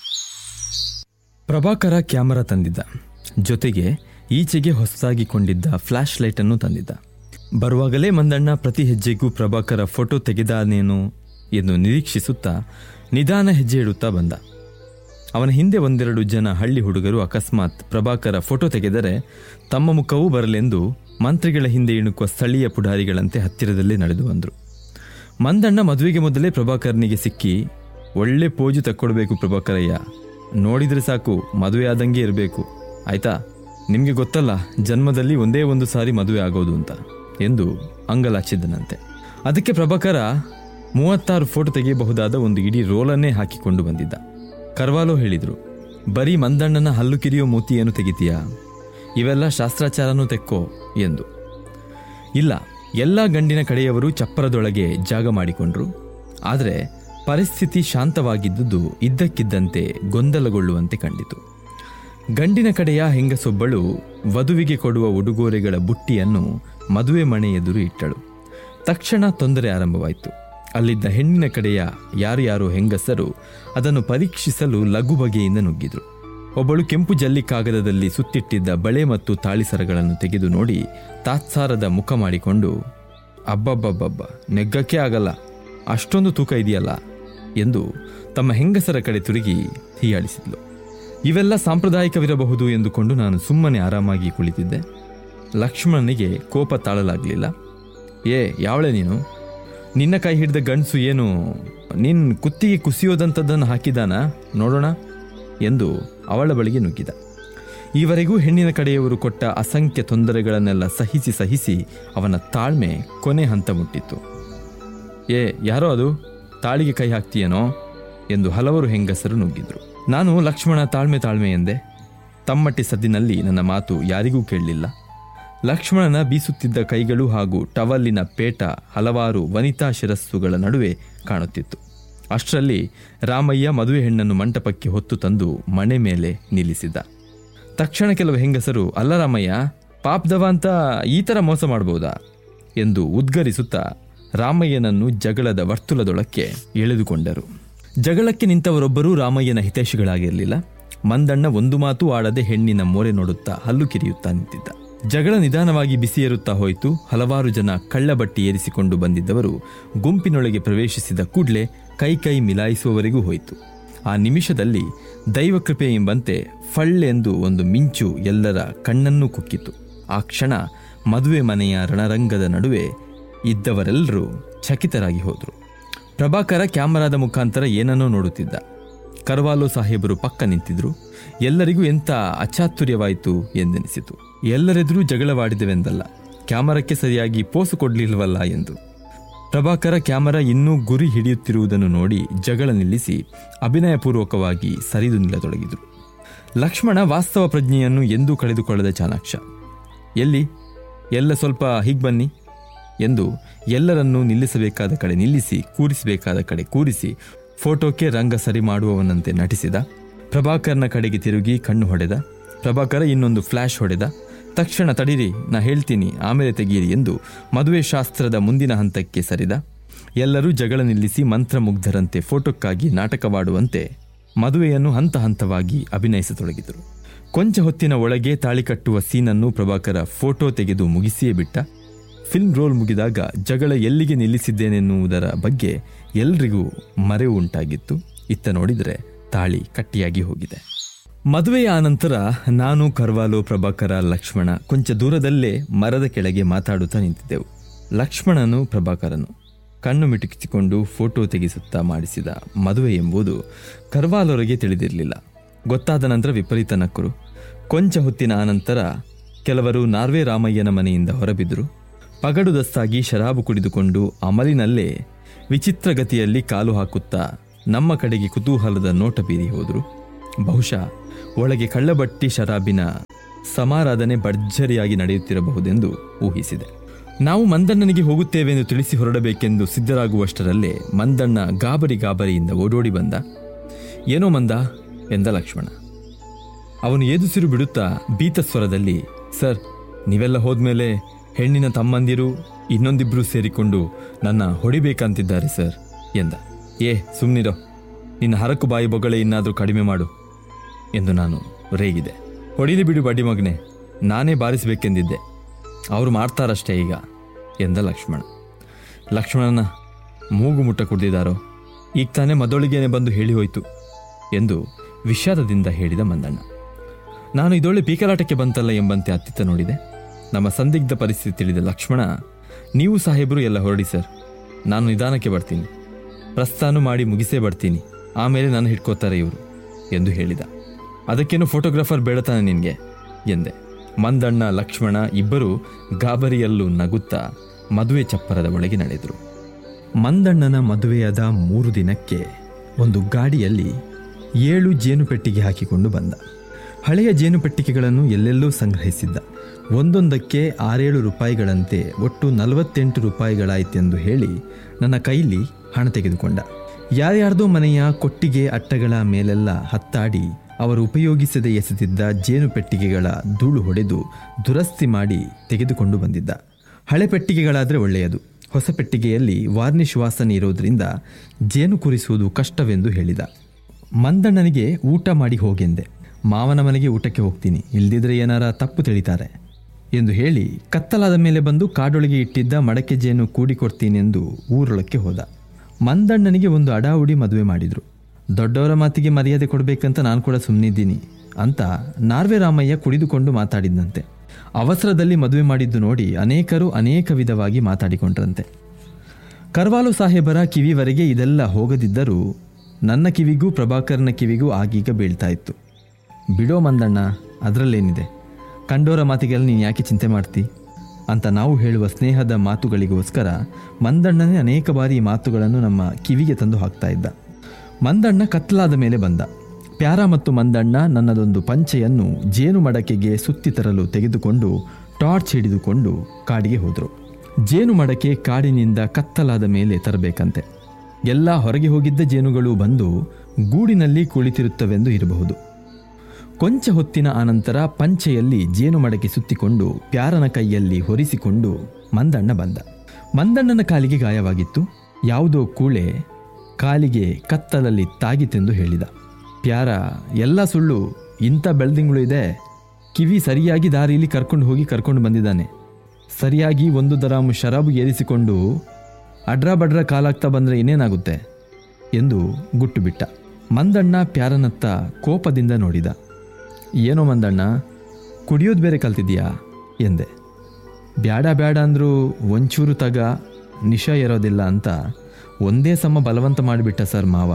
ಪ್ರಭಾಕರ ಕ್ಯಾಮರಾ ತಂದಿದ್ದ ಜೊತೆಗೆ ಈಚೆಗೆ ಹೊಸದಾಗಿಕೊಂಡಿದ್ದ ಫ್ಲ್ಯಾಶ್ ಲೈಟನ್ನು ತಂದಿದ್ದ ಬರುವಾಗಲೇ ಮಂದಣ್ಣ ಪ್ರತಿ ಹೆಜ್ಜೆಗೂ ಪ್ರಭಾಕರ ಫೋಟೋ ತೆಗೆದಾನೇನೋ ಎಂದು ನಿರೀಕ್ಷಿಸುತ್ತಾ ನಿಧಾನ ಹೆಜ್ಜೆ ಇಡುತ್ತಾ ಬಂದ ಅವನ ಹಿಂದೆ ಒಂದೆರಡು ಜನ ಹಳ್ಳಿ ಹುಡುಗರು ಅಕಸ್ಮಾತ್ ಪ್ರಭಾಕರ ಫೋಟೋ ತೆಗೆದರೆ ತಮ್ಮ ಮುಖವೂ ಬರಲೆಂದು ಮಂತ್ರಿಗಳ ಹಿಂದೆ ಇಣುಕುವ ಸ್ಥಳೀಯ ಪುಢಾರಿಗಳಂತೆ ಹತ್ತಿರದಲ್ಲೇ ನಡೆದು ಬಂದರು ಮಂದಣ್ಣ ಮದುವೆಗೆ ಮೊದಲೇ ಪ್ರಭಾಕರನಿಗೆ ಸಿಕ್ಕಿ ಒಳ್ಳೆ ಪೋಜು ತಕ್ಕೊಡ್ಬೇಕು ಪ್ರಭಾಕರಯ್ಯ ನೋಡಿದ್ರೆ ಸಾಕು ಮದುವೆ ಆದಂಗೆ ಇರಬೇಕು ಆಯ್ತಾ ನಿಮಗೆ ಗೊತ್ತಲ್ಲ ಜನ್ಮದಲ್ಲಿ ಒಂದೇ ಒಂದು ಸಾರಿ ಮದುವೆ ಆಗೋದು ಅಂತ ಎಂದು ಅಂಗಲಾಚಿದ್ದನಂತೆ ಅದಕ್ಕೆ ಪ್ರಭಾಕರ ಮೂವತ್ತಾರು ಫೋಟೋ ತೆಗೆಯಬಹುದಾದ ಒಂದು ಇಡೀ ರೋಲನ್ನೇ ಹಾಕಿಕೊಂಡು ಬಂದಿದ್ದ ಕರ್ವಾಲೋ ಹೇಳಿದ್ರು ಬರೀ ಮಂದಣ್ಣನ ಹಲ್ಲು ಕಿರಿಯೋ ಮೂತಿಯನ್ನು ತೆಗಿತೀಯಾ ಇವೆಲ್ಲ ಶಾಸ್ತ್ರಾಚಾರನೂ ತೆಕ್ಕೋ ಎಂದು ಇಲ್ಲ ಎಲ್ಲ ಗಂಡಿನ ಕಡೆಯವರು ಚಪ್ಪರದೊಳಗೆ ಜಾಗ ಮಾಡಿಕೊಂಡ್ರು ಆದರೆ ಪರಿಸ್ಥಿತಿ ಶಾಂತವಾಗಿದ್ದುದು ಇದ್ದಕ್ಕಿದ್ದಂತೆ ಗೊಂದಲಗೊಳ್ಳುವಂತೆ ಕಂಡಿತು ಗಂಡಿನ ಕಡೆಯ ಹೆಂಗಸೊಬ್ಬಳು ವಧುವಿಗೆ ಕೊಡುವ ಉಡುಗೊರೆಗಳ ಬುಟ್ಟಿಯನ್ನು ಮದುವೆ ಮನೆ ಎದುರು ಇಟ್ಟಳು ತಕ್ಷಣ ತೊಂದರೆ ಆರಂಭವಾಯಿತು ಅಲ್ಲಿದ್ದ ಹೆಣ್ಣಿನ ಕಡೆಯ ಯಾರು ಯಾರು ಹೆಂಗಸರು ಅದನ್ನು ಪರೀಕ್ಷಿಸಲು ಲಘು ಬಗೆಯಿಂದ ನುಗ್ಗಿದ್ರು ಒಬ್ಬಳು ಕೆಂಪು ಜಲ್ಲಿ ಕಾಗದದಲ್ಲಿ ಸುತ್ತಿಟ್ಟಿದ್ದ ಬಳೆ ಮತ್ತು ತಾಳಿಸರಗಳನ್ನು ತೆಗೆದು ನೋಡಿ ತಾತ್ಸಾರದ ಮುಖ ಮಾಡಿಕೊಂಡು ಅಬ್ಬಬ್ಬಬ್ಬಬ್ಬ ನೆಗ್ಗಕ್ಕೆ ಆಗಲ್ಲ ಅಷ್ಟೊಂದು ತೂಕ ಇದೆಯಲ್ಲ ಎಂದು ತಮ್ಮ ಹೆಂಗಸರ ಕಡೆ ತಿರುಗಿ ಹೀಯಾಳಿಸಿದ್ಲು ಇವೆಲ್ಲ ಸಾಂಪ್ರದಾಯಿಕವಿರಬಹುದು ಎಂದುಕೊಂಡು ನಾನು ಸುಮ್ಮನೆ ಆರಾಮಾಗಿ ಕುಳಿತಿದ್ದೆ ಲಕ್ಷ್ಮಣನಿಗೆ ಕೋಪ ತಾಳಲಾಗಲಿಲ್ಲ ಏ ಯಾವಳೆ ನೀನು ನಿನ್ನ ಕೈ ಹಿಡಿದ ಗಂಡಸು ಏನು ನಿನ್ನ ಕುತ್ತಿಗೆ ಕುಸಿಯೋದಂಥದ್ದನ್ನು ಹಾಕಿದಾನ ನೋಡೋಣ ಎಂದು ಅವಳ ಬಳಿಗೆ ನುಗ್ಗಿದ ಈವರೆಗೂ ಹೆಣ್ಣಿನ ಕಡೆಯವರು ಕೊಟ್ಟ ಅಸಂಖ್ಯ ತೊಂದರೆಗಳನ್ನೆಲ್ಲ ಸಹಿಸಿ ಸಹಿಸಿ ಅವನ ತಾಳ್ಮೆ ಕೊನೆ ಹಂತ ಮುಟ್ಟಿತ್ತು ಏ ಯಾರೋ ಅದು ತಾಳಿಗೆ ಕೈ ಹಾಕ್ತೀಯೇನೋ ಎಂದು ಹಲವರು ಹೆಂಗಸರು ನುಗ್ಗಿದ್ರು ನಾನು ಲಕ್ಷ್ಮಣ ತಾಳ್ಮೆ ತಾಳ್ಮೆ ಎಂದೆ ತಮ್ಮಟ್ಟಿ ಸದ್ದಿನಲ್ಲಿ ನನ್ನ ಮಾತು ಯಾರಿಗೂ ಕೇಳಲಿಲ್ಲ ಲಕ್ಷ್ಮಣನ ಬೀಸುತ್ತಿದ್ದ ಕೈಗಳು ಹಾಗೂ ಟವಲ್ಲಿನ ಪೇಟ ಹಲವಾರು ವನಿತಾ ಶಿರಸ್ಸುಗಳ ನಡುವೆ ಕಾಣುತ್ತಿತ್ತು ಅಷ್ಟರಲ್ಲಿ ರಾಮಯ್ಯ ಮದುವೆ ಹೆಣ್ಣನ್ನು ಮಂಟಪಕ್ಕೆ ಹೊತ್ತು ತಂದು ಮಣೆ ಮೇಲೆ ನಿಲ್ಲಿಸಿದ್ದ ತಕ್ಷಣ ಕೆಲವು ಹೆಂಗಸರು ಅಲ್ಲ ರಾಮಯ್ಯ ಪಾಪ್ದವ ಅಂತ ಈ ಥರ ಮೋಸ ಮಾಡಬಹುದಾ ಎಂದು ಉದ್ಗರಿಸುತ್ತಾ ರಾಮಯ್ಯನನ್ನು ಜಗಳದ ವರ್ತುಲದೊಳಕ್ಕೆ ಎಳೆದುಕೊಂಡರು ಜಗಳಕ್ಕೆ ನಿಂತವರೊಬ್ಬರೂ ರಾಮಯ್ಯನ ಹಿತೈಷಿಗಳಾಗಿರಲಿಲ್ಲ ಮಂದಣ್ಣ ಒಂದು ಮಾತು ಆಡದೆ ಹೆಣ್ಣಿನ ಮೋರೆ ನೋಡುತ್ತಾ ಹಲ್ಲು ಕಿರಿಯುತ್ತಾ ನಿಂತಿದ್ದ ಜಗಳ ನಿಧಾನವಾಗಿ ಬಿಸಿಯೇರುತ್ತಾ ಹೋಯಿತು ಹಲವಾರು ಜನ ಕಳ್ಳಬಟ್ಟಿ ಏರಿಸಿಕೊಂಡು ಬಂದಿದ್ದವರು ಗುಂಪಿನೊಳಗೆ ಪ್ರವೇಶಿಸಿದ ಕೂಡಲೇ ಕೈ ಕೈ ಮಿಲಾಯಿಸುವವರೆಗೂ ಹೋಯಿತು ಆ ನಿಮಿಷದಲ್ಲಿ ದೈವಕೃಪೆ ಎಂಬಂತೆ ಫಳ್ಳೆಂದು ಒಂದು ಮಿಂಚು ಎಲ್ಲರ ಕಣ್ಣನ್ನೂ ಕುಕ್ಕಿತು ಆ ಕ್ಷಣ ಮದುವೆ ಮನೆಯ ರಣರಂಗದ ನಡುವೆ ಇದ್ದವರೆಲ್ಲರೂ ಚಕಿತರಾಗಿ ಹೋದರು ಪ್ರಭಾಕರ ಕ್ಯಾಮರಾದ ಮುಖಾಂತರ ಏನನ್ನೋ ನೋಡುತ್ತಿದ್ದ ಕರ್ವಾಲೋ ಸಾಹೇಬರು ಪಕ್ಕ ನಿಂತಿದ್ರು ಎಲ್ಲರಿಗೂ ಎಂಥ ಅಚಾತುರ್ಯವಾಯಿತು ಎಂದೆನಿಸಿತು ಎಲ್ಲರೆದುರೂ ಜಗಳವಾಡಿದೆವೆಂದಲ್ಲ ಕ್ಯಾಮರಕ್ಕೆ ಸರಿಯಾಗಿ ಪೋಸು ಕೊಡ್ಲಿಲ್ವಲ್ಲ ಎಂದು ಪ್ರಭಾಕರ ಕ್ಯಾಮರಾ ಇನ್ನೂ ಗುರಿ ಹಿಡಿಯುತ್ತಿರುವುದನ್ನು ನೋಡಿ ಜಗಳ ನಿಲ್ಲಿಸಿ ಅಭಿನಯಪೂರ್ವಕವಾಗಿ ಸರಿದು ನಿಲ್ಲತೊಡಗಿದರು ಲಕ್ಷ್ಮಣ ವಾಸ್ತವ ಪ್ರಜ್ಞೆಯನ್ನು ಎಂದೂ ಕಳೆದುಕೊಳ್ಳದ ಚಾಣಾಕ್ಷ ಎಲ್ಲಿ ಎಲ್ಲ ಸ್ವಲ್ಪ ಹೀಗೆ ಬನ್ನಿ ಎಂದು ಎಲ್ಲರನ್ನೂ ನಿಲ್ಲಿಸಬೇಕಾದ ಕಡೆ ನಿಲ್ಲಿಸಿ ಕೂರಿಸಬೇಕಾದ ಕಡೆ ಕೂರಿಸಿ ಫೋಟೋಕ್ಕೆ ರಂಗ ಸರಿ ಮಾಡುವವನಂತೆ ನಟಿಸಿದ ಪ್ರಭಾಕರ್ನ ಕಡೆಗೆ ತಿರುಗಿ ಕಣ್ಣು ಹೊಡೆದ ಪ್ರಭಾಕರ ಇನ್ನೊಂದು ಫ್ಲ್ಯಾಶ್ ಹೊಡೆದ ತಕ್ಷಣ ತಡೀರಿ ನಾ ಹೇಳ್ತೀನಿ ಆಮೇಲೆ ತೆಗೀರಿ ಎಂದು ಮದುವೆ ಶಾಸ್ತ್ರದ ಮುಂದಿನ ಹಂತಕ್ಕೆ ಸರಿದ ಎಲ್ಲರೂ ಜಗಳ ನಿಲ್ಲಿಸಿ ಮಂತ್ರಮುಗ್ಧರಂತೆ ಫೋಟೋಕ್ಕಾಗಿ ನಾಟಕವಾಡುವಂತೆ ಮದುವೆಯನ್ನು ಹಂತ ಹಂತವಾಗಿ ಅಭಿನಯಿಸತೊಡಗಿದರು ಕೊಂಚ ಹೊತ್ತಿನ ಒಳಗೆ ತಾಳಿ ಕಟ್ಟುವ ಸೀನನ್ನು ಪ್ರಭಾಕರ ಫೋಟೋ ತೆಗೆದು ಮುಗಿಸಿಯೇ ಬಿಟ್ಟ ಫಿಲ್ಮ್ ರೋಲ್ ಮುಗಿದಾಗ ಜಗಳ ಎಲ್ಲಿಗೆ ನಿಲ್ಲಿಸಿದ್ದೇನೆನ್ನುವುದರ ಬಗ್ಗೆ ಎಲ್ರಿಗೂ ಮರೆವು ಉಂಟಾಗಿತ್ತು ಇತ್ತ ನೋಡಿದರೆ ತಾಳಿ ಕಟ್ಟಿಯಾಗಿ ಹೋಗಿದೆ ಮದುವೆಯ ಆನಂತರ ನಾನು ಕರ್ವಾಲು ಪ್ರಭಾಕರ ಲಕ್ಷ್ಮಣ ಕೊಂಚ ದೂರದಲ್ಲೇ ಮರದ ಕೆಳಗೆ ಮಾತಾಡುತ್ತಾ ನಿಂತಿದ್ದೆವು ಲಕ್ಷ್ಮಣನು ಪ್ರಭಾಕರನು ಕಣ್ಣು ಮಿಟುಕಿಸಿಕೊಂಡು ಫೋಟೋ ತೆಗೆಸುತ್ತಾ ಮಾಡಿಸಿದ ಮದುವೆ ಎಂಬುದು ಕರ್ವಾಲೊರೆಗೆ ತಿಳಿದಿರಲಿಲ್ಲ ಗೊತ್ತಾದ ನಂತರ ವಿಪರೀತ ನಕ್ಕರು ಕೊಂಚ ಹೊತ್ತಿನ ಆನಂತರ ಕೆಲವರು ನಾರ್ವೆ ರಾಮಯ್ಯನ ಮನೆಯಿಂದ ಹೊರಬಿದ್ದರು ಪಗಡುದಸ್ತಾಗಿ ಶರಾಬು ಕುಡಿದುಕೊಂಡು ಅಮಲಿನಲ್ಲೇ ವಿಚಿತ್ರ ಗತಿಯಲ್ಲಿ ಕಾಲು ಹಾಕುತ್ತಾ ನಮ್ಮ ಕಡೆಗೆ ಕುತೂಹಲದ ನೋಟ ಬೀರಿ ಹೋದರು ಬಹುಶಃ ಒಳಗೆ ಕಳ್ಳಬಟ್ಟಿ ಶರಾಬಿನ ಸಮಾರಾಧನೆ ಭರ್ಜರಿಯಾಗಿ ನಡೆಯುತ್ತಿರಬಹುದೆಂದು ಊಹಿಸಿದೆ ನಾವು ಮಂದಣ್ಣನಿಗೆ ಹೋಗುತ್ತೇವೆಂದು ತಿಳಿಸಿ ಹೊರಡಬೇಕೆಂದು ಸಿದ್ಧರಾಗುವಷ್ಟರಲ್ಲೇ ಮಂದಣ್ಣ ಗಾಬರಿ ಗಾಬರಿಯಿಂದ ಓಡೋಡಿ ಬಂದ ಏನೋ ಮಂದ ಎಂದ ಲಕ್ಷ್ಮಣ ಅವನು ಏದುಸಿರು ಬಿಡುತ್ತಾ ಬೀತ ಸ್ವರದಲ್ಲಿ ಸರ್ ನೀವೆಲ್ಲ ಹೋದ್ಮೇಲೆ ಹೆಣ್ಣಿನ ತಮ್ಮಂದಿರು ಇನ್ನೊಂದಿಬ್ರು ಸೇರಿಕೊಂಡು ನನ್ನ ಹೊಡಿಬೇಕಂತಿದ್ದಾರೆ ಸರ್ ಎಂದ ಏ ಸುಮ್ಮನಿರೋ ನಿನ್ನ ಹರಕು ಬಾಯಿ ಬೊಗಳೆ ಇನ್ನಾದರೂ ಕಡಿಮೆ ಮಾಡು ಎಂದು ನಾನು ರೇಗಿದೆ ಹೊಡಿಲಿ ಬಿಡು ಬಡ್ಡಿ ಮಗನೆ ನಾನೇ ಬಾರಿಸಬೇಕೆಂದಿದ್ದೆ ಅವರು ಮಾಡ್ತಾರಷ್ಟೇ ಈಗ ಎಂದ ಲಕ್ಷ್ಮಣ ಲಕ್ಷ್ಮಣನ ಮೂಗು ಮುಟ್ಟ ಕುಡಿದಿದ್ದಾರೋ ಈಗ ತಾನೇ ಮದೊಳಿಗೇನೆ ಬಂದು ಹೇಳಿ ಹೋಯ್ತು ಎಂದು ವಿಷಾದದಿಂದ ಹೇಳಿದ ಮಂದಣ್ಣ ನಾನು ಇದೊಳ್ಳೆ ಪೀಕಲಾಟಕ್ಕೆ ಬಂತಲ್ಲ ಎಂಬಂತೆ ಅತ್ತಿತ್ತ ನೋಡಿದೆ ನಮ್ಮ ಸಂದಿಗ್ಧ ಪರಿಸ್ಥಿತಿ ತಿಳಿದ ಲಕ್ಷ್ಮಣ ನೀವು ಸಾಹೇಬರು ಎಲ್ಲ ಹೊರಡಿ ಸರ್ ನಾನು ನಿಧಾನಕ್ಕೆ ಬರ್ತೀನಿ ಪ್ರಸ್ಥಾನ ಮಾಡಿ ಮುಗಿಸೇ ಬರ್ತೀನಿ ಆಮೇಲೆ ನಾನು ಹಿಡ್ಕೋತಾರೆ ಇವರು ಎಂದು ಹೇಳಿದ ಅದಕ್ಕೇನು ಫೋಟೋಗ್ರಾಫರ್ ಬೇಡತಾನೆ ನಿನಗೆ ಎಂದೆ ಮಂದಣ್ಣ ಲಕ್ಷ್ಮಣ ಇಬ್ಬರು ಗಾಬರಿಯಲ್ಲೂ ನಗುತ್ತಾ ಮದುವೆ ಚಪ್ಪರದ ಒಳಗೆ ನಡೆದರು ಮಂದಣ್ಣನ ಮದುವೆಯಾದ ಮೂರು ದಿನಕ್ಕೆ ಒಂದು ಗಾಡಿಯಲ್ಲಿ ಏಳು ಜೇನು ಪೆಟ್ಟಿಗೆ ಹಾಕಿಕೊಂಡು ಬಂದ ಹಳೆಯ ಜೇನು ಪೆಟ್ಟಿಗೆಗಳನ್ನು ಎಲ್ಲೆಲ್ಲೂ ಸಂಗ್ರಹಿಸಿದ್ದ ಒಂದೊಂದಕ್ಕೆ ಆರೇಳು ರೂಪಾಯಿಗಳಂತೆ ಒಟ್ಟು ನಲವತ್ತೆಂಟು ರೂಪಾಯಿಗಳಾಯಿತೆಂದು ಹೇಳಿ ನನ್ನ ಕೈಲಿ ಹಣ ತೆಗೆದುಕೊಂಡ ಯಾರ್ಯಾರ್ದೋ ಮನೆಯ ಕೊಟ್ಟಿಗೆ ಅಟ್ಟಗಳ ಮೇಲೆಲ್ಲ ಹತ್ತಾಡಿ ಅವರು ಉಪಯೋಗಿಸದೆ ಎಸೆದಿದ್ದ ಜೇನು ಪೆಟ್ಟಿಗೆಗಳ ಧೂಳು ಹೊಡೆದು ದುರಸ್ತಿ ಮಾಡಿ ತೆಗೆದುಕೊಂಡು ಬಂದಿದ್ದ ಹಳೆ ಪೆಟ್ಟಿಗೆಗಳಾದರೆ ಒಳ್ಳೆಯದು ಹೊಸ ಪೆಟ್ಟಿಗೆಯಲ್ಲಿ ವಾರ್ನಿಷ್ ವಾಸನೆ ಇರೋದ್ರಿಂದ ಜೇನು ಕುರಿಸುವುದು ಕಷ್ಟವೆಂದು ಹೇಳಿದ ಮಂದಣ್ಣನಿಗೆ ಊಟ ಮಾಡಿ ಹೋಗೆಂದೆ ಮಾವನ ಮನೆಗೆ ಊಟಕ್ಕೆ ಹೋಗ್ತೀನಿ ಇಲ್ದಿದ್ರೆ ಏನಾರ ತಪ್ಪು ತಿಳಿತಾರೆ ಎಂದು ಹೇಳಿ ಕತ್ತಲಾದ ಮೇಲೆ ಬಂದು ಕಾಡೊಳಗೆ ಇಟ್ಟಿದ್ದ ಮಡಕೆ ಜೇನು ಕೂಡಿಕೊಡ್ತೀನೆಂದು ಊರೊಳಕ್ಕೆ ಹೋದ ಮಂದಣ್ಣನಿಗೆ ಒಂದು ಅಡಾವುಡಿ ಮದುವೆ ಮಾಡಿದ್ರು ದೊಡ್ಡವರ ಮಾತಿಗೆ ಮರ್ಯಾದೆ ಕೊಡಬೇಕಂತ ನಾನು ಕೂಡ ಸುಮ್ಮನಿದ್ದೀನಿ ಅಂತ ನಾರ್ವೆ ರಾಮಯ್ಯ ಕುಡಿದುಕೊಂಡು ಮಾತಾಡಿದಂತೆ ಅವಸರದಲ್ಲಿ ಮದುವೆ ಮಾಡಿದ್ದು ನೋಡಿ ಅನೇಕರು ಅನೇಕ ವಿಧವಾಗಿ ಮಾತಾಡಿಕೊಂಡ್ರಂತೆ ಕರ್ವಾಲು ಸಾಹೇಬರ ಕಿವಿವರೆಗೆ ಇದೆಲ್ಲ ಹೋಗದಿದ್ದರೂ ನನ್ನ ಕಿವಿಗೂ ಪ್ರಭಾಕರನ ಕಿವಿಗೂ ಆಗೀಗ ಬೀಳ್ತಾ ಇತ್ತು ಬಿಡೋ ಮಂದಣ್ಣ ಅದರಲ್ಲೇನಿದೆ ಕಂಡೋರ ಮಾತಿಗೆಲ್ಲ ನೀನು ಯಾಕೆ ಚಿಂತೆ ಮಾಡ್ತಿ ಅಂತ ನಾವು ಹೇಳುವ ಸ್ನೇಹದ ಮಾತುಗಳಿಗೋಸ್ಕರ ಮಂದಣ್ಣನೇ ಅನೇಕ ಬಾರಿ ಈ ಮಾತುಗಳನ್ನು ನಮ್ಮ ಕಿವಿಗೆ ತಂದು ಹಾಕ್ತಾ ಇದ್ದ ಮಂದಣ್ಣ ಕತ್ತಲಾದ ಮೇಲೆ ಬಂದ ಪ್ಯಾರ ಮತ್ತು ಮಂದಣ್ಣ ನನ್ನದೊಂದು ಪಂಚೆಯನ್ನು ಜೇನು ಮಡಕೆಗೆ ಸುತ್ತಿ ತರಲು ತೆಗೆದುಕೊಂಡು ಟಾರ್ಚ್ ಹಿಡಿದುಕೊಂಡು ಕಾಡಿಗೆ ಹೋದರು ಜೇನು ಮಡಕೆ ಕಾಡಿನಿಂದ ಕತ್ತಲಾದ ಮೇಲೆ ತರಬೇಕಂತೆ ಎಲ್ಲ ಹೊರಗೆ ಹೋಗಿದ್ದ ಜೇನುಗಳು ಬಂದು ಗೂಡಿನಲ್ಲಿ ಕುಳಿತಿರುತ್ತವೆಂದು ಇರಬಹುದು ಕೊಂಚ ಹೊತ್ತಿನ ಆನಂತರ ಪಂಚೆಯಲ್ಲಿ ಜೇನು ಮಡಕೆ ಸುತ್ತಿಕೊಂಡು ಪ್ಯಾರನ ಕೈಯಲ್ಲಿ ಹೊರಿಸಿಕೊಂಡು ಮಂದಣ್ಣ ಬಂದ ಮಂದಣ್ಣನ ಕಾಲಿಗೆ ಗಾಯವಾಗಿತ್ತು ಯಾವುದೋ ಕೂಳೆ ಕಾಲಿಗೆ ಕತ್ತಲಲ್ಲಿ ತಾಗಿತೆಂದು ಹೇಳಿದ ಪ್ಯಾರ ಎಲ್ಲ ಸುಳ್ಳು ಇಂಥ ಬೆಳ್ದಿಂಗಳು ಇದೆ ಕಿವಿ ಸರಿಯಾಗಿ ದಾರಿಯಲ್ಲಿ ಕರ್ಕೊಂಡು ಹೋಗಿ ಕರ್ಕೊಂಡು ಬಂದಿದ್ದಾನೆ ಸರಿಯಾಗಿ ಒಂದು ದರಾಮು ಶರಾಬು ಏರಿಸಿಕೊಂಡು ಅಡ್ರ ಬಡ್ರ ಕಾಲಾಗ್ತಾ ಬಂದರೆ ಇನ್ನೇನಾಗುತ್ತೆ ಎಂದು ಗುಟ್ಟು ಬಿಟ್ಟ ಮಂದಣ್ಣ ಪ್ಯಾರನತ್ತ ಕೋಪದಿಂದ ನೋಡಿದ ಏನೋ ಮಂದಣ್ಣ ಕುಡಿಯೋದು ಬೇರೆ ಕಲ್ತಿದ್ಯಾ ಎಂದೆ ಬ್ಯಾಡ ಬ್ಯಾಡ ಅಂದರೂ ಒಂಚೂರು ತಗ ನಿಶ ಇರೋದಿಲ್ಲ ಅಂತ ಒಂದೇ ಸಮ ಬಲವಂತ ಮಾಡಿಬಿಟ್ಟ ಸರ್ ಮಾವ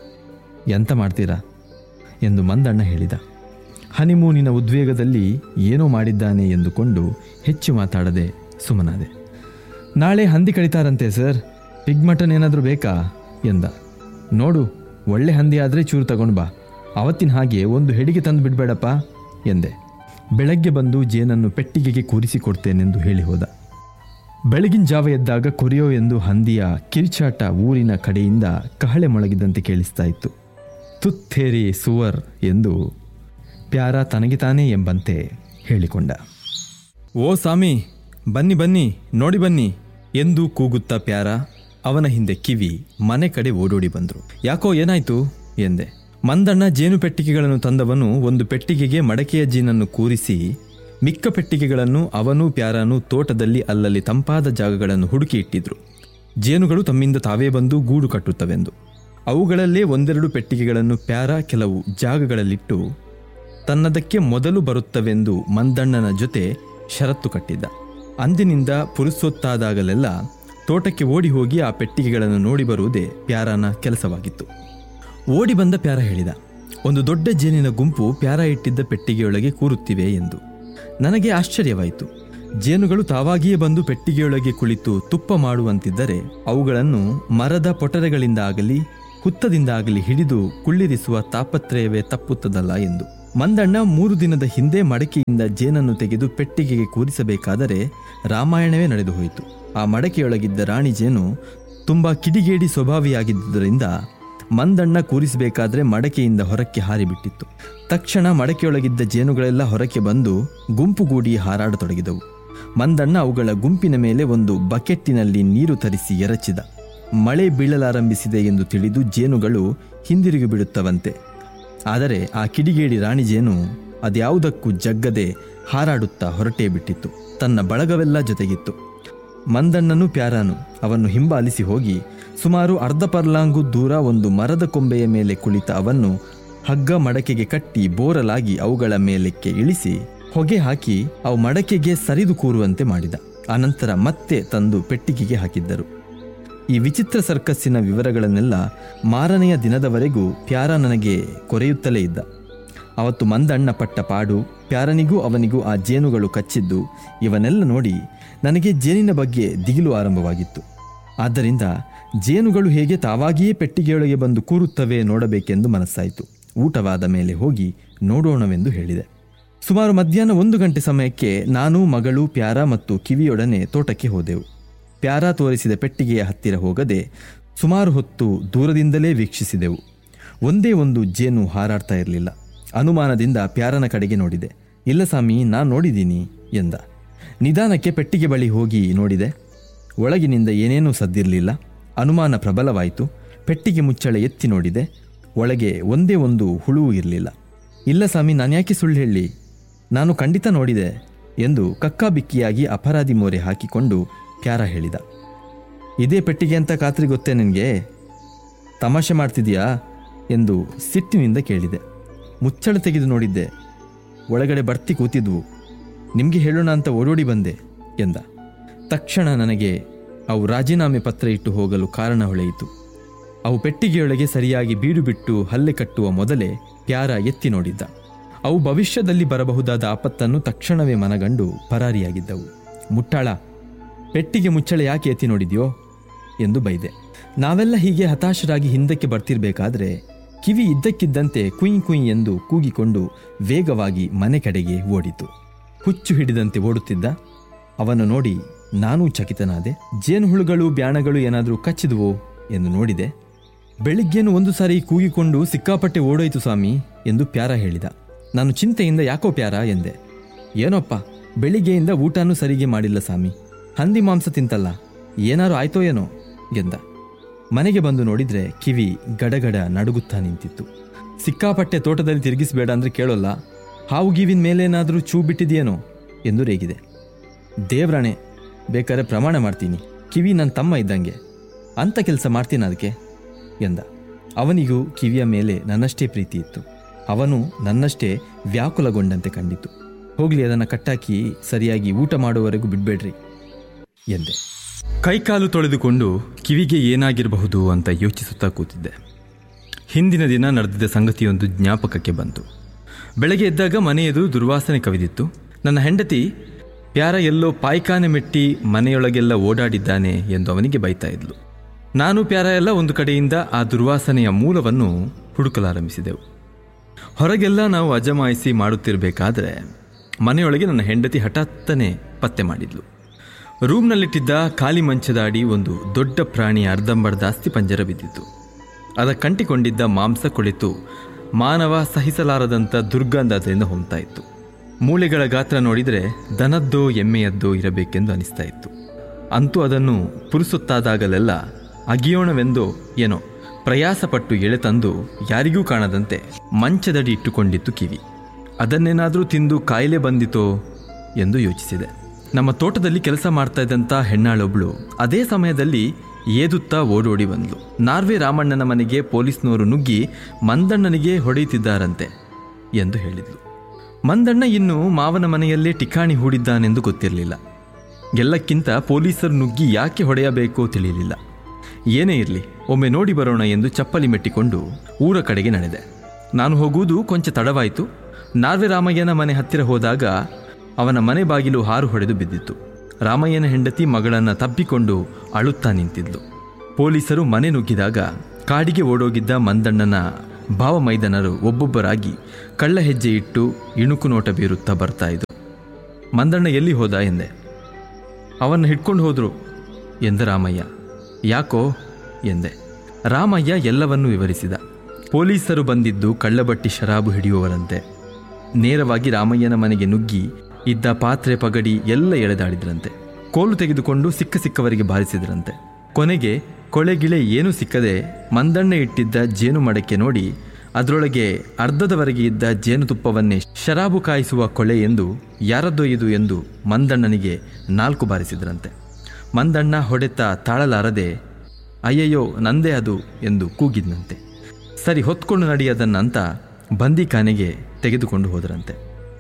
ಎಂತ ಮಾಡ್ತೀರಾ ಎಂದು ಮಂದಣ್ಣ ಹೇಳಿದ ಹನಿಮೂನಿನ ಉದ್ವೇಗದಲ್ಲಿ ಏನೋ ಮಾಡಿದ್ದಾನೆ ಎಂದುಕೊಂಡು ಹೆಚ್ಚು ಮಾತಾಡದೆ ಸುಮ್ಮನಾದೆ ನಾಳೆ ಹಂದಿ ಕಡಿತಾರಂತೆ ಸರ್ ಪಿಗ್ ಮಟನ್ ಏನಾದರೂ ಬೇಕಾ ಎಂದ ನೋಡು ಒಳ್ಳೆ ಹಂದಿ ಆದರೆ ಚೂರು ತಗೊಂಡು ಬಾ ಅವತ್ತಿನ ಹಾಗೆ ಒಂದು ಹೆಡಿಗೆ ತಂದು ಬಿಡಬೇಡಪ್ಪ ಎಂದೆ ಬೆಳಗ್ಗೆ ಬಂದು ಜೇನನ್ನು ಪೆಟ್ಟಿಗೆಗೆ ಕೂರಿಸಿಕೊಡ್ತೇನೆಂದು ಹೇಳಿ ಹೋದ ಬೆಳಗಿನ ಜಾವ ಎದ್ದಾಗ ಕೊರಿಯೋ ಎಂದು ಹಂದಿಯ ಕಿರಿಚಾಟ ಊರಿನ ಕಡೆಯಿಂದ ಕಹಳೆ ಮೊಳಗಿದಂತೆ ಕೇಳಿಸ್ತಾ ಇತ್ತು ತುತ್ತೇರಿ ಸುವರ್ ಎಂದು ಪ್ಯಾರ ತನಗೆ ತಾನೇ ಎಂಬಂತೆ ಹೇಳಿಕೊಂಡ ಓ ಸ್ವಾಮಿ ಬನ್ನಿ ಬನ್ನಿ ನೋಡಿ ಬನ್ನಿ ಎಂದು ಕೂಗುತ್ತಾ ಪ್ಯಾರ ಅವನ ಹಿಂದೆ ಕಿವಿ ಮನೆ ಕಡೆ ಓಡೋಡಿ ಬಂದರು ಯಾಕೋ ಏನಾಯ್ತು ಎಂದೆ ಮಂದಣ್ಣ ಜೇನು ಪೆಟ್ಟಿಗೆಗಳನ್ನು ತಂದವನು ಒಂದು ಪೆಟ್ಟಿಗೆಗೆ ಮಡಕೆಯ ಜೀನನ್ನು ಕೂರಿಸಿ ಮಿಕ್ಕ ಪೆಟ್ಟಿಗೆಗಳನ್ನು ಅವನೂ ಪ್ಯಾರನೂ ತೋಟದಲ್ಲಿ ಅಲ್ಲಲ್ಲಿ ತಂಪಾದ ಜಾಗಗಳನ್ನು ಹುಡುಕಿ ಇಟ್ಟಿದ್ರು ಜೇನುಗಳು ತಮ್ಮಿಂದ ತಾವೇ ಬಂದು ಗೂಡು ಕಟ್ಟುತ್ತವೆಂದು ಅವುಗಳಲ್ಲೇ ಒಂದೆರಡು ಪೆಟ್ಟಿಗೆಗಳನ್ನು ಪ್ಯಾರ ಕೆಲವು ಜಾಗಗಳಲ್ಲಿಟ್ಟು ತನ್ನದಕ್ಕೆ ಮೊದಲು ಬರುತ್ತವೆಂದು ಮಂದಣ್ಣನ ಜೊತೆ ಷರತ್ತು ಕಟ್ಟಿದ್ದ ಅಂದಿನಿಂದ ಪುರುಸೊತ್ತಾದಾಗಲೆಲ್ಲ ತೋಟಕ್ಕೆ ಓಡಿ ಹೋಗಿ ಆ ಪೆಟ್ಟಿಗೆಗಳನ್ನು ನೋಡಿ ಬರುವುದೇ ಪ್ಯಾರನ ಕೆಲಸವಾಗಿತ್ತು ಓಡಿ ಬಂದ ಪ್ಯಾರ ಹೇಳಿದ ಒಂದು ದೊಡ್ಡ ಜೇನಿನ ಗುಂಪು ಪ್ಯಾರ ಇಟ್ಟಿದ್ದ ಪೆಟ್ಟಿಗೆಯೊಳಗೆ ಕೂರುತ್ತಿವೆ ಎಂದು ನನಗೆ ಆಶ್ಚರ್ಯವಾಯಿತು ಜೇನುಗಳು ತಾವಾಗಿಯೇ ಬಂದು ಪೆಟ್ಟಿಗೆಯೊಳಗೆ ಕುಳಿತು ತುಪ್ಪ ಮಾಡುವಂತಿದ್ದರೆ ಅವುಗಳನ್ನು ಮರದ ಪೊಟರೆಗಳಿಂದಾಗಲಿ ಹುತ್ತದಿಂದಾಗಲಿ ಹಿಡಿದು ಕುಳ್ಳಿರಿಸುವ ತಾಪತ್ರಯವೇ ತಪ್ಪುತ್ತದಲ್ಲ ಎಂದು ಮಂದಣ್ಣ ಮೂರು ದಿನದ ಹಿಂದೆ ಮಡಕೆಯಿಂದ ಜೇನನ್ನು ತೆಗೆದು ಪೆಟ್ಟಿಗೆಗೆ ಕೂರಿಸಬೇಕಾದರೆ ರಾಮಾಯಣವೇ ನಡೆದು ಹೋಯಿತು ಆ ಮಡಕೆಯೊಳಗಿದ್ದ ರಾಣಿ ಜೇನು ತುಂಬಾ ಕಿಡಿಗೇಡಿ ಸ್ವಭಾವಿಯಾಗಿದ್ದುದರಿಂದ ಮಂದಣ್ಣ ಕೂರಿಸಬೇಕಾದ್ರೆ ಮಡಕೆಯಿಂದ ಹೊರಕ್ಕೆ ಹಾರಿಬಿಟ್ಟಿತ್ತು ತಕ್ಷಣ ಮಡಕೆಯೊಳಗಿದ್ದ ಜೇನುಗಳೆಲ್ಲ ಹೊರಕ್ಕೆ ಬಂದು ಗುಂಪುಗೂಡಿ ಹಾರಾಡತೊಡಗಿದವು ಮಂದಣ್ಣ ಅವುಗಳ ಗುಂಪಿನ ಮೇಲೆ ಒಂದು ಬಕೆಟ್ಟಿನಲ್ಲಿ ನೀರು ತರಿಸಿ ಎರಚಿದ ಮಳೆ ಬೀಳಲಾರಂಭಿಸಿದೆ ಎಂದು ತಿಳಿದು ಜೇನುಗಳು ಹಿಂದಿರುಗಿ ಬಿಡುತ್ತವಂತೆ ಆದರೆ ಆ ಕಿಡಿಗೇಡಿ ರಾಣಿ ಜೇನು ಅದ್ಯಾವುದಕ್ಕೂ ಜಗ್ಗದೆ ಹಾರಾಡುತ್ತಾ ಹೊರಟೇ ಬಿಟ್ಟಿತ್ತು ತನ್ನ ಬಳಗವೆಲ್ಲ ಜೊತೆಗಿತ್ತು ಮಂದಣ್ಣನು ಪ್ಯಾರಾನು ಅವನ್ನು ಹಿಂಬಾಲಿಸಿ ಹೋಗಿ ಸುಮಾರು ಅರ್ಧ ಪರ್ಲಾಂಗು ದೂರ ಒಂದು ಮರದ ಕೊಂಬೆಯ ಮೇಲೆ ಕುಳಿತ ಅವನ್ನು ಹಗ್ಗ ಮಡಕೆಗೆ ಕಟ್ಟಿ ಬೋರಲಾಗಿ ಅವುಗಳ ಮೇಲಕ್ಕೆ ಇಳಿಸಿ ಹೊಗೆ ಹಾಕಿ ಅವು ಮಡಕೆಗೆ ಸರಿದು ಕೂರುವಂತೆ ಮಾಡಿದ ಅನಂತರ ಮತ್ತೆ ತಂದು ಪೆಟ್ಟಿಗೆಗೆ ಹಾಕಿದ್ದರು ಈ ವಿಚಿತ್ರ ಸರ್ಕಸ್ಸಿನ ವಿವರಗಳನ್ನೆಲ್ಲ ಮಾರನೆಯ ದಿನದವರೆಗೂ ಪ್ಯಾರ ನನಗೆ ಕೊರೆಯುತ್ತಲೇ ಇದ್ದ ಅವತ್ತು ಮಂದಣ್ಣ ಪಟ್ಟ ಪಾಡು ಪ್ಯಾರನಿಗೂ ಅವನಿಗೂ ಆ ಜೇನುಗಳು ಕಚ್ಚಿದ್ದು ಇವನ್ನೆಲ್ಲ ನೋಡಿ ನನಗೆ ಜೇನಿನ ಬಗ್ಗೆ ದಿಗಿಲು ಆರಂಭವಾಗಿತ್ತು ಆದ್ದರಿಂದ ಜೇನುಗಳು ಹೇಗೆ ತಾವಾಗಿಯೇ ಪೆಟ್ಟಿಗೆಯೊಳಗೆ ಬಂದು ಕೂರುತ್ತವೆ ನೋಡಬೇಕೆಂದು ಮನಸ್ಸಾಯಿತು ಊಟವಾದ ಮೇಲೆ ಹೋಗಿ ನೋಡೋಣವೆಂದು ಹೇಳಿದೆ ಸುಮಾರು ಮಧ್ಯಾಹ್ನ ಒಂದು ಗಂಟೆ ಸಮಯಕ್ಕೆ ನಾನು ಮಗಳು ಪ್ಯಾರ ಮತ್ತು ಕಿವಿಯೊಡನೆ ತೋಟಕ್ಕೆ ಹೋದೆವು ಪ್ಯಾರ ತೋರಿಸಿದ ಪೆಟ್ಟಿಗೆಯ ಹತ್ತಿರ ಹೋಗದೆ ಸುಮಾರು ಹೊತ್ತು ದೂರದಿಂದಲೇ ವೀಕ್ಷಿಸಿದೆವು ಒಂದೇ ಒಂದು ಜೇನು ಹಾರಾಡ್ತಾ ಇರಲಿಲ್ಲ ಅನುಮಾನದಿಂದ ಪ್ಯಾರನ ಕಡೆಗೆ ನೋಡಿದೆ ಇಲ್ಲ ಸ್ವಾಮಿ ನಾನು ನೋಡಿದ್ದೀನಿ ಎಂದ ನಿಧಾನಕ್ಕೆ ಪೆಟ್ಟಿಗೆ ಬಳಿ ಹೋಗಿ ನೋಡಿದೆ ಒಳಗಿನಿಂದ ಏನೇನೂ ಸದ್ದಿರಲಿಲ್ಲ ಅನುಮಾನ ಪ್ರಬಲವಾಯಿತು ಪೆಟ್ಟಿಗೆ ಮುಚ್ಚಳ ಎತ್ತಿ ನೋಡಿದೆ ಒಳಗೆ ಒಂದೇ ಒಂದು ಹುಳುವು ಇರಲಿಲ್ಲ ಇಲ್ಲ ಸ್ವಾಮಿ ನಾನು ಯಾಕೆ ಸುಳ್ಳು ಹೇಳಿ ನಾನು ಖಂಡಿತ ನೋಡಿದೆ ಎಂದು ಕಕ್ಕಾಬಿಕ್ಕಿಯಾಗಿ ಅಪರಾಧಿ ಮೋರೆ ಹಾಕಿಕೊಂಡು ಪ್ಯಾರ ಹೇಳಿದ ಇದೇ ಪೆಟ್ಟಿಗೆ ಅಂತ ಖಾತ್ರಿ ಗೊತ್ತೇ ನಿನಗೆ ತಮಾಷೆ ಮಾಡ್ತಿದ್ಯಾ ಎಂದು ಸಿಟ್ಟಿನಿಂದ ಕೇಳಿದೆ ಮುಚ್ಚಳ ತೆಗೆದು ನೋಡಿದ್ದೆ ಒಳಗಡೆ ಬರ್ತಿ ಕೂತಿದ್ವು ನಿಮಗೆ ಹೇಳೋಣ ಅಂತ ಓಡೋಡಿ ಬಂದೆ ಎಂದ ತಕ್ಷಣ ನನಗೆ ಅವು ರಾಜೀನಾಮೆ ಪತ್ರ ಇಟ್ಟು ಹೋಗಲು ಕಾರಣ ಹೊಳೆಯಿತು ಅವು ಪೆಟ್ಟಿಗೆಯೊಳಗೆ ಸರಿಯಾಗಿ ಬೀಡು ಬಿಟ್ಟು ಹಲ್ಲೆ ಕಟ್ಟುವ ಮೊದಲೇ ಪ್ಯಾರ ಎತ್ತಿ ನೋಡಿದ್ದ ಅವು ಭವಿಷ್ಯದಲ್ಲಿ ಬರಬಹುದಾದ ಆಪತ್ತನ್ನು ತಕ್ಷಣವೇ ಮನಗಂಡು ಪರಾರಿಯಾಗಿದ್ದವು ಮುಟ್ಟಾಳ ಪೆಟ್ಟಿಗೆ ಮುಚ್ಚಳ ಯಾಕೆ ಎತ್ತಿ ನೋಡಿದ್ಯೋ ಎಂದು ಬೈದೆ ನಾವೆಲ್ಲ ಹೀಗೆ ಹತಾಶರಾಗಿ ಹಿಂದಕ್ಕೆ ಬರ್ತಿರ್ಬೇಕಾದ್ರೆ ಕಿವಿ ಇದ್ದಕ್ಕಿದ್ದಂತೆ ಕುಯ್ ಕುಯ್ ಎಂದು ಕೂಗಿಕೊಂಡು ವೇಗವಾಗಿ ಮನೆ ಕಡೆಗೆ ಓಡಿತು ಹುಚ್ಚು ಹಿಡಿದಂತೆ ಓಡುತ್ತಿದ್ದ ಅವನು ನೋಡಿ ನಾನೂ ಚಕಿತನಾದೆ ಜೇನುಹುಳುಗಳು ಬ್ಯಾಣಗಳು ಏನಾದರೂ ಕಚ್ಚಿದುವೋ ಎಂದು ನೋಡಿದೆ ಬೆಳಿಗ್ಗೇನು ಒಂದು ಸಾರಿ ಕೂಗಿಕೊಂಡು ಸಿಕ್ಕಾಪಟ್ಟೆ ಓಡೋಯ್ತು ಸ್ವಾಮಿ ಎಂದು ಪ್ಯಾರ ಹೇಳಿದ ನಾನು ಚಿಂತೆಯಿಂದ ಯಾಕೋ ಪ್ಯಾರ ಎಂದೆ ಏನೋಪ್ಪ ಬೆಳಿಗ್ಗೆಯಿಂದ ಊಟನೂ ಸರಿಗೆ ಮಾಡಿಲ್ಲ ಸ್ವಾಮಿ ಹಂದಿ ಮಾಂಸ ತಿಂತಲ್ಲ ಏನಾರು ಆಯ್ತೋ ಏನೋ ಎಂದ ಮನೆಗೆ ಬಂದು ನೋಡಿದ್ರೆ ಕಿವಿ ಗಡಗಡ ನಡುಗುತ್ತಾ ನಿಂತಿತ್ತು ಸಿಕ್ಕಾಪಟ್ಟೆ ತೋಟದಲ್ಲಿ ತಿರುಗಿಸಬೇಡ ಅಂದ್ರೆ ಕೇಳೋಲ್ಲ ಹಾವು ಗೀವಿನ ಮೇಲೇನಾದರೂ ಚೂ ಬಿಟ್ಟಿದೆಯೇನೋ ಎಂದು ರೇಗಿದೆ ದೇವ್ರಾಣೆ ಬೇಕಾದ್ರೆ ಪ್ರಮಾಣ ಮಾಡ್ತೀನಿ ಕಿವಿ ನನ್ನ ತಮ್ಮ ಇದ್ದಂಗೆ ಅಂಥ ಕೆಲಸ ಮಾಡ್ತೀನಿ ಅದಕ್ಕೆ ಎಂದ ಅವನಿಗೂ ಕಿವಿಯ ಮೇಲೆ ನನ್ನಷ್ಟೇ ಪ್ರೀತಿ ಇತ್ತು ಅವನು ನನ್ನಷ್ಟೇ ವ್ಯಾಕುಲಗೊಂಡಂತೆ ಕಂಡಿತು ಹೋಗ್ಲಿ ಅದನ್ನು ಕಟ್ಟಾಕಿ ಸರಿಯಾಗಿ ಊಟ ಮಾಡುವವರೆಗೂ ಬಿಡ್ಬೇಡ್ರಿ ಎಂದೆ ಕೈಕಾಲು ತೊಳೆದುಕೊಂಡು ಕಿವಿಗೆ ಏನಾಗಿರಬಹುದು ಅಂತ ಯೋಚಿಸುತ್ತಾ ಕೂತಿದ್ದೆ ಹಿಂದಿನ ದಿನ ನಡೆದಿದ್ದ ಸಂಗತಿಯೊಂದು ಜ್ಞಾಪಕಕ್ಕೆ ಬಂತು ಬೆಳಗ್ಗೆ ಎದ್ದಾಗ ಮನೆಯದು ದುರ್ವಾಸನೆ ಕವಿದಿತ್ತು ನನ್ನ ಹೆಂಡತಿ ಪ್ಯಾರ ಎಲ್ಲೋ ಪಾಯ್ಕಾನೆ ಮೆಟ್ಟಿ ಮನೆಯೊಳಗೆಲ್ಲ ಓಡಾಡಿದ್ದಾನೆ ಎಂದು ಅವನಿಗೆ ಬೈತಾ ಇದ್ಲು ನಾನು ಪ್ಯಾರ ಎಲ್ಲ ಒಂದು ಕಡೆಯಿಂದ ಆ ದುರ್ವಾಸನೆಯ ಮೂಲವನ್ನು ಹುಡುಕಲಾರಂಭಿಸಿದೆವು ಹೊರಗೆಲ್ಲ ನಾವು ಅಜಮಾಯಿಸಿ ಮಾಡುತ್ತಿರಬೇಕಾದ್ರೆ ಮನೆಯೊಳಗೆ ನನ್ನ ಹೆಂಡತಿ ಹಠಾತ್ತನೆ ಪತ್ತೆ ಮಾಡಿದ್ಲು ರೂಮ್ನಲ್ಲಿಟ್ಟಿದ್ದ ಖಾಲಿ ಮಂಚದ ಅಡಿ ಒಂದು ದೊಡ್ಡ ಪ್ರಾಣಿಯ ಅರ್ಧಂಬರ್ಧ ಅಸ್ಥಿ ಪಂಜರ ಬಿದ್ದಿತ್ತು ಅದ ಕಂಟಿಕೊಂಡಿದ್ದ ಮಾಂಸ ಕುಳಿತು ಮಾನವ ಸಹಿಸಲಾರದಂಥ ದುರ್ಗಂಧ ಅದರಿಂದ ಹೊಮ್ತಾ ಇತ್ತು ಮೂಳೆಗಳ ಗಾತ್ರ ನೋಡಿದರೆ ದನದ್ದೋ ಎಮ್ಮೆಯದ್ದೋ ಇರಬೇಕೆಂದು ಅನಿಸ್ತಾ ಇತ್ತು ಅಂತೂ ಅದನ್ನು ಪುರುಸುತ್ತಾದಾಗಲೆಲ್ಲ ಅಗಿಯೋಣವೆಂದೋ ಏನೋ ಪ್ರಯಾಸಪಟ್ಟು ಎಳೆತಂದು ಯಾರಿಗೂ ಕಾಣದಂತೆ ಮಂಚದಡಿ ಇಟ್ಟುಕೊಂಡಿತ್ತು ಕಿವಿ ಅದನ್ನೇನಾದರೂ ತಿಂದು ಕಾಯಿಲೆ ಬಂದಿತೋ ಎಂದು ಯೋಚಿಸಿದೆ ನಮ್ಮ ತೋಟದಲ್ಲಿ ಕೆಲಸ ಮಾಡ್ತಾ ಇದ್ದಂಥ ಹೆಣ್ಣಾಳೊಬ್ಳು ಅದೇ ಸಮಯದಲ್ಲಿ ಏದುತ್ತಾ ಓಡೋಡಿ ಬಂದ್ಲು ನಾರ್ವೆ ರಾಮಣ್ಣನ ಮನೆಗೆ ಪೊಲೀಸ್ನವರು ನುಗ್ಗಿ ಮಂದಣ್ಣನಿಗೆ ಹೊಡೆಯುತ್ತಿದ್ದಾರಂತೆ ಎಂದು ಹೇಳಿದ್ಲು ಮಂದಣ್ಣ ಇನ್ನು ಮಾವನ ಮನೆಯಲ್ಲೇ ಠಿಕಾಣಿ ಹೂಡಿದ್ದಾನೆಂದು ಗೊತ್ತಿರಲಿಲ್ಲ ಎಲ್ಲಕ್ಕಿಂತ ಪೊಲೀಸರು ನುಗ್ಗಿ ಯಾಕೆ ಹೊಡೆಯಬೇಕೋ ತಿಳಿಯಲಿಲ್ಲ ಏನೇ ಇರಲಿ ಒಮ್ಮೆ ನೋಡಿ ಬರೋಣ ಎಂದು ಚಪ್ಪಲಿ ಮೆಟ್ಟಿಕೊಂಡು ಊರ ಕಡೆಗೆ ನಡೆದೆ ನಾನು ಹೋಗುವುದು ಕೊಂಚ ತಡವಾಯಿತು ನಾರ್ವೆ ರಾಮಯ್ಯನ ಮನೆ ಹತ್ತಿರ ಹೋದಾಗ ಅವನ ಮನೆ ಬಾಗಿಲು ಹಾರು ಹೊಡೆದು ಬಿದ್ದಿತ್ತು ರಾಮಯ್ಯನ ಹೆಂಡತಿ ಮಗಳನ್ನು ತಬ್ಬಿಕೊಂಡು ಅಳುತ್ತಾ ನಿಂತಿದ್ಲು ಪೊಲೀಸರು ಮನೆ ನುಗ್ಗಿದಾಗ ಕಾಡಿಗೆ ಓಡೋಗಿದ್ದ ಮಂದಣ್ಣನ ಭಾವಮೈದನರು ಒಬ್ಬೊಬ್ಬರಾಗಿ ಕಳ್ಳ ಹೆಜ್ಜೆ ಇಟ್ಟು ಇಣುಕು ನೋಟ ಬೀರುತ್ತಾ ಬರ್ತಾ ಇದ್ರು ಮಂದಣ್ಣ ಎಲ್ಲಿ ಹೋದ ಎಂದೆ ಅವನ್ನ ಹಿಡ್ಕೊಂಡು ಹೋದ್ರು ಎಂದ ರಾಮಯ್ಯ ಯಾಕೋ ಎಂದೆ ರಾಮಯ್ಯ ಎಲ್ಲವನ್ನೂ ವಿವರಿಸಿದ ಪೊಲೀಸರು ಬಂದಿದ್ದು ಕಳ್ಳಬಟ್ಟಿ ಶರಾಬು ಹಿಡಿಯುವವರಂತೆ ನೇರವಾಗಿ ರಾಮಯ್ಯನ ಮನೆಗೆ ನುಗ್ಗಿ ಇದ್ದ ಪಾತ್ರೆ ಪಗಡಿ ಎಲ್ಲ ಎಳೆದಾಡಿದ್ರಂತೆ ಕೋಲು ತೆಗೆದುಕೊಂಡು ಸಿಕ್ಕ ಸಿಕ್ಕವರಿಗೆ ಬಾರಿಸಿದ್ರಂತೆ ಕೊನೆಗೆ ಕೊಳೆಗಿಳೆ ಏನೂ ಸಿಕ್ಕದೆ ಮಂದಣ್ಣ ಇಟ್ಟಿದ್ದ ಜೇನು ಮಡಕೆ ನೋಡಿ ಅದರೊಳಗೆ ಅರ್ಧದವರೆಗೆ ಇದ್ದ ಜೇನುತುಪ್ಪವನ್ನೇ ಶರಾಬು ಕಾಯಿಸುವ ಕೊಳೆ ಎಂದು ಯಾರದ್ದೋ ಇದು ಎಂದು ಮಂದಣ್ಣನಿಗೆ ನಾಲ್ಕು ಬಾರಿಸಿದ್ರಂತೆ ಮಂದಣ್ಣ ಹೊಡೆತ ತಾಳಲಾರದೆ ಅಯ್ಯಯ್ಯೋ ನಂದೇ ಅದು ಎಂದು ಕೂಗಿದ್ನಂತೆ ಸರಿ ಹೊತ್ಕೊಂಡು ನಡಿಯದನ್ನಂತ ಬಂದಿಖಾನೆಗೆ ತೆಗೆದುಕೊಂಡು ಹೋದರಂತೆ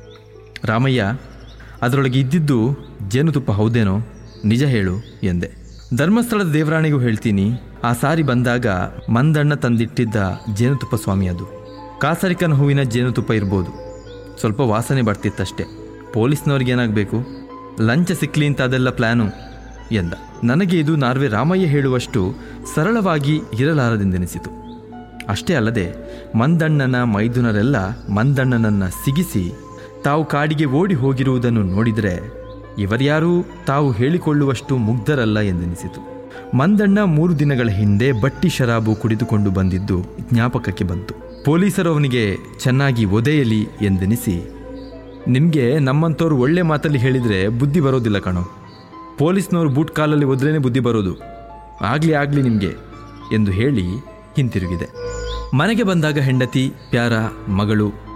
ರಾಮಯ್ಯ ಅದರೊಳಗೆ ಇದ್ದಿದ್ದು ಜೇನುತುಪ್ಪ ಹೌದೇನೋ ನಿಜ ಹೇಳು ಎಂದೆ ಧರ್ಮಸ್ಥಳದ ದೇವರಾಣಿಗೂ ಹೇಳ್ತೀನಿ ಆ ಸಾರಿ ಬಂದಾಗ ಮಂದಣ್ಣ ತಂದಿಟ್ಟಿದ್ದ ಜೇನುತುಪ್ಪ ಸ್ವಾಮಿ ಅದು ಕಾಸರಿಕನ ಹೂವಿನ ಜೇನುತುಪ್ಪ ಇರ್ಬೋದು ಸ್ವಲ್ಪ ವಾಸನೆ ಬರ್ತಿತ್ತಷ್ಟೆ ಪೊಲೀಸ್ನವ್ರಿಗೇನಾಗಬೇಕು ಲಂಚ ಸಿಕ್ಲಿ ಅಂತ ಅದೆಲ್ಲ ಪ್ಲ್ಯಾನು ಎಂದ ನನಗೆ ಇದು ನಾರ್ವೆ ರಾಮಯ್ಯ ಹೇಳುವಷ್ಟು ಸರಳವಾಗಿ ಇರಲಾರದೆಂದೆನಿಸಿತು ಅಷ್ಟೇ ಅಲ್ಲದೆ ಮಂದಣ್ಣನ ಮೈದುನರೆಲ್ಲ ಮಂದಣ್ಣನನ್ನ ಸಿಗಿಸಿ ತಾವು ಕಾಡಿಗೆ ಓಡಿ ಹೋಗಿರುವುದನ್ನು ನೋಡಿದರೆ ಇವರ್ಯಾರೂ ತಾವು ಹೇಳಿಕೊಳ್ಳುವಷ್ಟು ಮುಗ್ಧರಲ್ಲ ಎಂದೆನಿಸಿತು ಮಂದಣ್ಣ ಮೂರು ದಿನಗಳ ಹಿಂದೆ ಬಟ್ಟಿ ಶರಾಬು ಕುಡಿದುಕೊಂಡು ಬಂದಿದ್ದು ಜ್ಞಾಪಕಕ್ಕೆ ಬಂತು ಪೊಲೀಸರು ಅವನಿಗೆ ಚೆನ್ನಾಗಿ ಒದೆಯಲಿ ಎಂದೆನಿಸಿ ನಿಮಗೆ ನಮ್ಮಂಥವ್ರು ಒಳ್ಳೆ ಮಾತಲ್ಲಿ ಹೇಳಿದರೆ ಬುದ್ಧಿ ಬರೋದಿಲ್ಲ ಕಣೋ ಪೊಲೀಸ್ನವರು ಬೂಟ್ ಕಾಲಲ್ಲಿ ಒದ್ರೇನೆ ಬುದ್ಧಿ ಬರೋದು ಆಗಲಿ ಆಗಲಿ ನಿಮಗೆ ಎಂದು ಹೇಳಿ ಹಿಂತಿರುಗಿದೆ ಮನೆಗೆ ಬಂದಾಗ ಹೆಂಡತಿ ಪ್ಯಾರ ಮಗಳು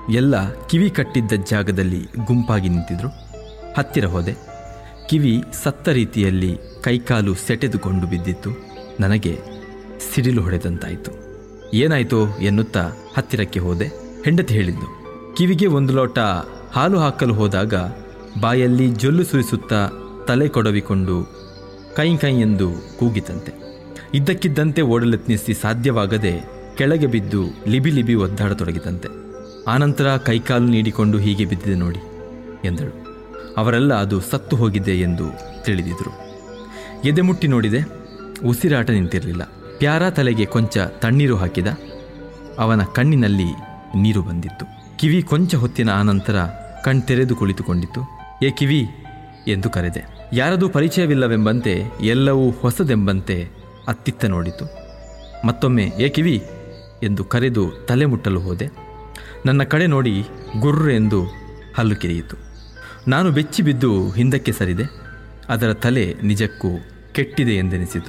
ಎಲ್ಲ ಕಿವಿ ಕಟ್ಟಿದ್ದ ಜಾಗದಲ್ಲಿ ಗುಂಪಾಗಿ ನಿಂತಿದ್ರು ಹತ್ತಿರ ಹೋದೆ ಕಿವಿ ಸತ್ತ ರೀತಿಯಲ್ಲಿ ಕೈಕಾಲು ಸೆಟೆದುಕೊಂಡು ಬಿದ್ದಿತ್ತು ನನಗೆ ಸಿಡಿಲು ಹೊಡೆದಂತಾಯಿತು ಏನಾಯಿತು ಎನ್ನುತ್ತಾ ಹತ್ತಿರಕ್ಕೆ ಹೋದೆ ಹೆಂಡತಿ ಹೇಳಿದ್ಲು ಕಿವಿಗೆ ಒಂದು ಲೋಟ ಹಾಲು ಹಾಕಲು ಹೋದಾಗ ಬಾಯಲ್ಲಿ ಜೊಲ್ಲು ಸುರಿಸುತ್ತಾ ತಲೆ ಕೊಡವಿಕೊಂಡು ಕೈ ಕೈ ಎಂದು ಕೂಗಿತಂತೆ ಇದ್ದಕ್ಕಿದ್ದಂತೆ ಓಡಲೆತ್ನಿಸಿ ಸಾಧ್ಯವಾಗದೆ ಕೆಳಗೆ ಬಿದ್ದು ಲಿಬಿ ಲಿಬಿ ಒದ್ದಾಡತೊಡಗಿತಂತೆ ಆನಂತರ ಕೈಕಾಲು ನೀಡಿಕೊಂಡು ಹೀಗೆ ಬಿದ್ದಿದೆ ನೋಡಿ ಎಂದಳು ಅವರೆಲ್ಲ ಅದು ಸತ್ತು ಹೋಗಿದೆ ಎಂದು ತಿಳಿದಿದ್ರು ಎದೆ ಮುಟ್ಟಿ ನೋಡಿದೆ ಉಸಿರಾಟ ನಿಂತಿರಲಿಲ್ಲ ಪ್ಯಾರ ತಲೆಗೆ ಕೊಂಚ ತಣ್ಣೀರು ಹಾಕಿದ ಅವನ ಕಣ್ಣಿನಲ್ಲಿ ನೀರು ಬಂದಿತ್ತು ಕಿವಿ ಕೊಂಚ ಹೊತ್ತಿನ ಆನಂತರ ಕಣ್ತೆರೆದು ಕುಳಿತುಕೊಂಡಿತ್ತು ಏ ಕಿವಿ ಎಂದು ಕರೆದೆ ಯಾರದೂ ಪರಿಚಯವಿಲ್ಲವೆಂಬಂತೆ ಎಲ್ಲವೂ ಹೊಸದೆಂಬಂತೆ ಅತ್ತಿತ್ತ ನೋಡಿತು ಮತ್ತೊಮ್ಮೆ ಏ ಕಿವಿ ಎಂದು ಕರೆದು ತಲೆ ಮುಟ್ಟಲು ಹೋದೆ ನನ್ನ ಕಡೆ ನೋಡಿ ಗುರ್ರ ಎಂದು ಹಲ್ಲು ಕಿರಿಯಿತು ನಾನು ಬೆಚ್ಚಿ ಬಿದ್ದು ಹಿಂದಕ್ಕೆ ಸರಿದೆ ಅದರ ತಲೆ ನಿಜಕ್ಕೂ ಕೆಟ್ಟಿದೆ ಎಂದೆನಿಸಿತು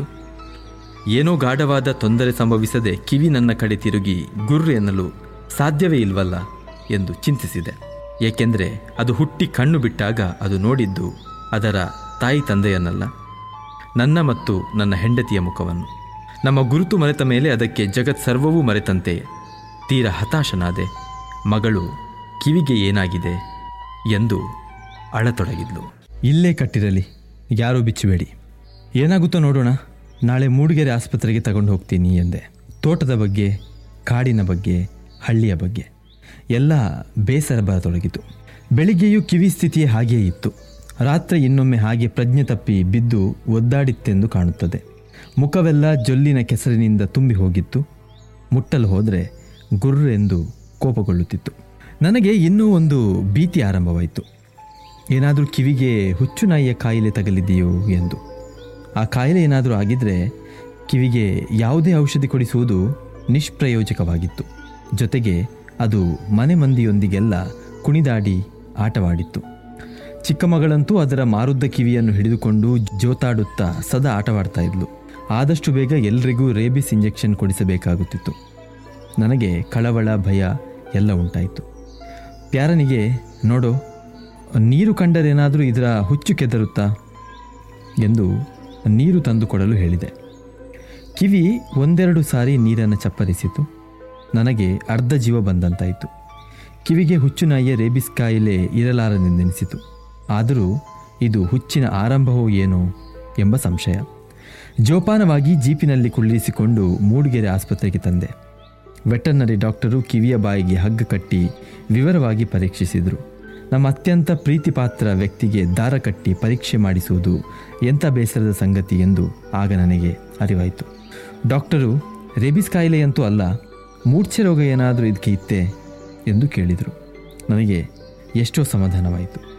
ಏನೋ ಗಾಢವಾದ ತೊಂದರೆ ಸಂಭವಿಸದೆ ಕಿವಿ ನನ್ನ ಕಡೆ ತಿರುಗಿ ಗುರ್ರು ಎನ್ನಲು ಸಾಧ್ಯವೇ ಇಲ್ವಲ್ಲ ಎಂದು ಚಿಂತಿಸಿದೆ ಏಕೆಂದರೆ ಅದು ಹುಟ್ಟಿ ಕಣ್ಣು ಬಿಟ್ಟಾಗ ಅದು ನೋಡಿದ್ದು ಅದರ ತಾಯಿ ತಂದೆಯನ್ನಲ್ಲ ನನ್ನ ಮತ್ತು ನನ್ನ ಹೆಂಡತಿಯ ಮುಖವನ್ನು ನಮ್ಮ ಗುರುತು ಮರೆತ ಮೇಲೆ ಅದಕ್ಕೆ ಜಗತ್ ಸರ್ವವೂ ಮರೆತಂತೆ ತೀರ ಹತಾಶನಾದೆ ಮಗಳು ಕಿವಿಗೆ ಏನಾಗಿದೆ ಎಂದು ಅಳತೊಡಗಿದ್ಲು ಇಲ್ಲೇ ಕಟ್ಟಿರಲಿ ಯಾರೂ ಬಿಚ್ಚಬೇಡಿ ಏನಾಗುತ್ತೋ ನೋಡೋಣ ನಾಳೆ ಮೂಡಿಗೆರೆ ಆಸ್ಪತ್ರೆಗೆ ತಗೊಂಡು ಹೋಗ್ತೀನಿ ಎಂದೆ ತೋಟದ ಬಗ್ಗೆ ಕಾಡಿನ ಬಗ್ಗೆ ಹಳ್ಳಿಯ ಬಗ್ಗೆ ಎಲ್ಲ ಬೇಸರ ಬರತೊಡಗಿತು ಬೆಳಿಗ್ಗೆಯೂ ಕಿವಿ ಸ್ಥಿತಿ ಹಾಗೆಯೇ ಇತ್ತು ರಾತ್ರಿ ಇನ್ನೊಮ್ಮೆ ಹಾಗೆ ಪ್ರಜ್ಞೆ ತಪ್ಪಿ ಬಿದ್ದು ಒದ್ದಾಡಿತ್ತೆಂದು ಕಾಣುತ್ತದೆ ಮುಖವೆಲ್ಲ ಜೊಲ್ಲಿನ ಕೆಸರಿನಿಂದ ತುಂಬಿ ಹೋಗಿತ್ತು ಮುಟ್ಟಲು ಹೋದರೆ ಗುರ್ರು ಎಂದು ಕೋಪಗೊಳ್ಳುತ್ತಿತ್ತು ನನಗೆ ಇನ್ನೂ ಒಂದು ಭೀತಿ ಆರಂಭವಾಯಿತು ಏನಾದರೂ ಕಿವಿಗೆ ಹುಚ್ಚು ನಾಯಿಯ ಕಾಯಿಲೆ ತಗಲಿದೆಯೋ ಎಂದು ಆ ಕಾಯಿಲೆ ಏನಾದರೂ ಆಗಿದ್ರೆ ಕಿವಿಗೆ ಯಾವುದೇ ಔಷಧಿ ಕೊಡಿಸುವುದು ನಿಷ್ಪ್ರಯೋಜಕವಾಗಿತ್ತು ಜೊತೆಗೆ ಅದು ಮನೆ ಮಂದಿಯೊಂದಿಗೆಲ್ಲ ಕುಣಿದಾಡಿ ಆಟವಾಡಿತ್ತು ಚಿಕ್ಕ ಮಗಳಂತೂ ಅದರ ಮಾರುದ್ದ ಕಿವಿಯನ್ನು ಹಿಡಿದುಕೊಂಡು ಜೋತಾಡುತ್ತಾ ಸದಾ ಆಟವಾಡ್ತಾ ಇದ್ಲು ಆದಷ್ಟು ಬೇಗ ಎಲ್ರಿಗೂ ರೇಬಿಸ್ ಇಂಜೆಕ್ಷನ್ ಕೊಡಿಸಬೇಕಾಗುತ್ತಿತ್ತು ನನಗೆ ಕಳವಳ ಭಯ ಎಲ್ಲ ಉಂಟಾಯಿತು ಪ್ಯಾರನಿಗೆ ನೋಡು ನೀರು ಕಂಡರೇನಾದರೂ ಇದರ ಹುಚ್ಚು ಕೆದರುತ್ತಾ ಎಂದು ನೀರು ತಂದುಕೊಡಲು ಹೇಳಿದೆ ಕಿವಿ ಒಂದೆರಡು ಸಾರಿ ನೀರನ್ನು ಚಪ್ಪರಿಸಿತು ನನಗೆ ಅರ್ಧ ಜೀವ ಬಂದಂತಾಯಿತು ಕಿವಿಗೆ ಹುಚ್ಚು ನಾಯಿಯ ರೇಬಿಸ್ ಕಾಯಿಲೆ ಇರಲಾರದೆಂದೆನಿಸಿತು ಆದರೂ ಇದು ಹುಚ್ಚಿನ ಆರಂಭವೋ ಏನೋ ಎಂಬ ಸಂಶಯ ಜೋಪಾನವಾಗಿ ಜೀಪಿನಲ್ಲಿ ಕುಳ್ಳಿರಿಸಿಕೊಂಡು ಮೂಡಿಗೆರೆ ಆಸ್ಪತ್ರೆಗೆ ತಂದೆ ವೆಟರ್ನರಿ ಡಾಕ್ಟರು ಕಿವಿಯ ಬಾಯಿಗೆ ಹಗ್ಗ ಕಟ್ಟಿ ವಿವರವಾಗಿ ಪರೀಕ್ಷಿಸಿದರು ನಮ್ಮ ಅತ್ಯಂತ ಪ್ರೀತಿಪಾತ್ರ ವ್ಯಕ್ತಿಗೆ ದಾರ ಕಟ್ಟಿ ಪರೀಕ್ಷೆ ಮಾಡಿಸುವುದು ಎಂಥ ಬೇಸರದ ಸಂಗತಿ ಎಂದು ಆಗ ನನಗೆ ಅರಿವಾಯಿತು ಡಾಕ್ಟರು ರೇಬಿಸ್ ಕಾಯಿಲೆಯಂತೂ ಅಲ್ಲ ಮೂರ್ಛೆ ರೋಗ ಏನಾದರೂ ಇದಕ್ಕೆ ಇತ್ತೇ ಎಂದು ಕೇಳಿದರು ನನಗೆ ಎಷ್ಟೋ ಸಮಾಧಾನವಾಯಿತು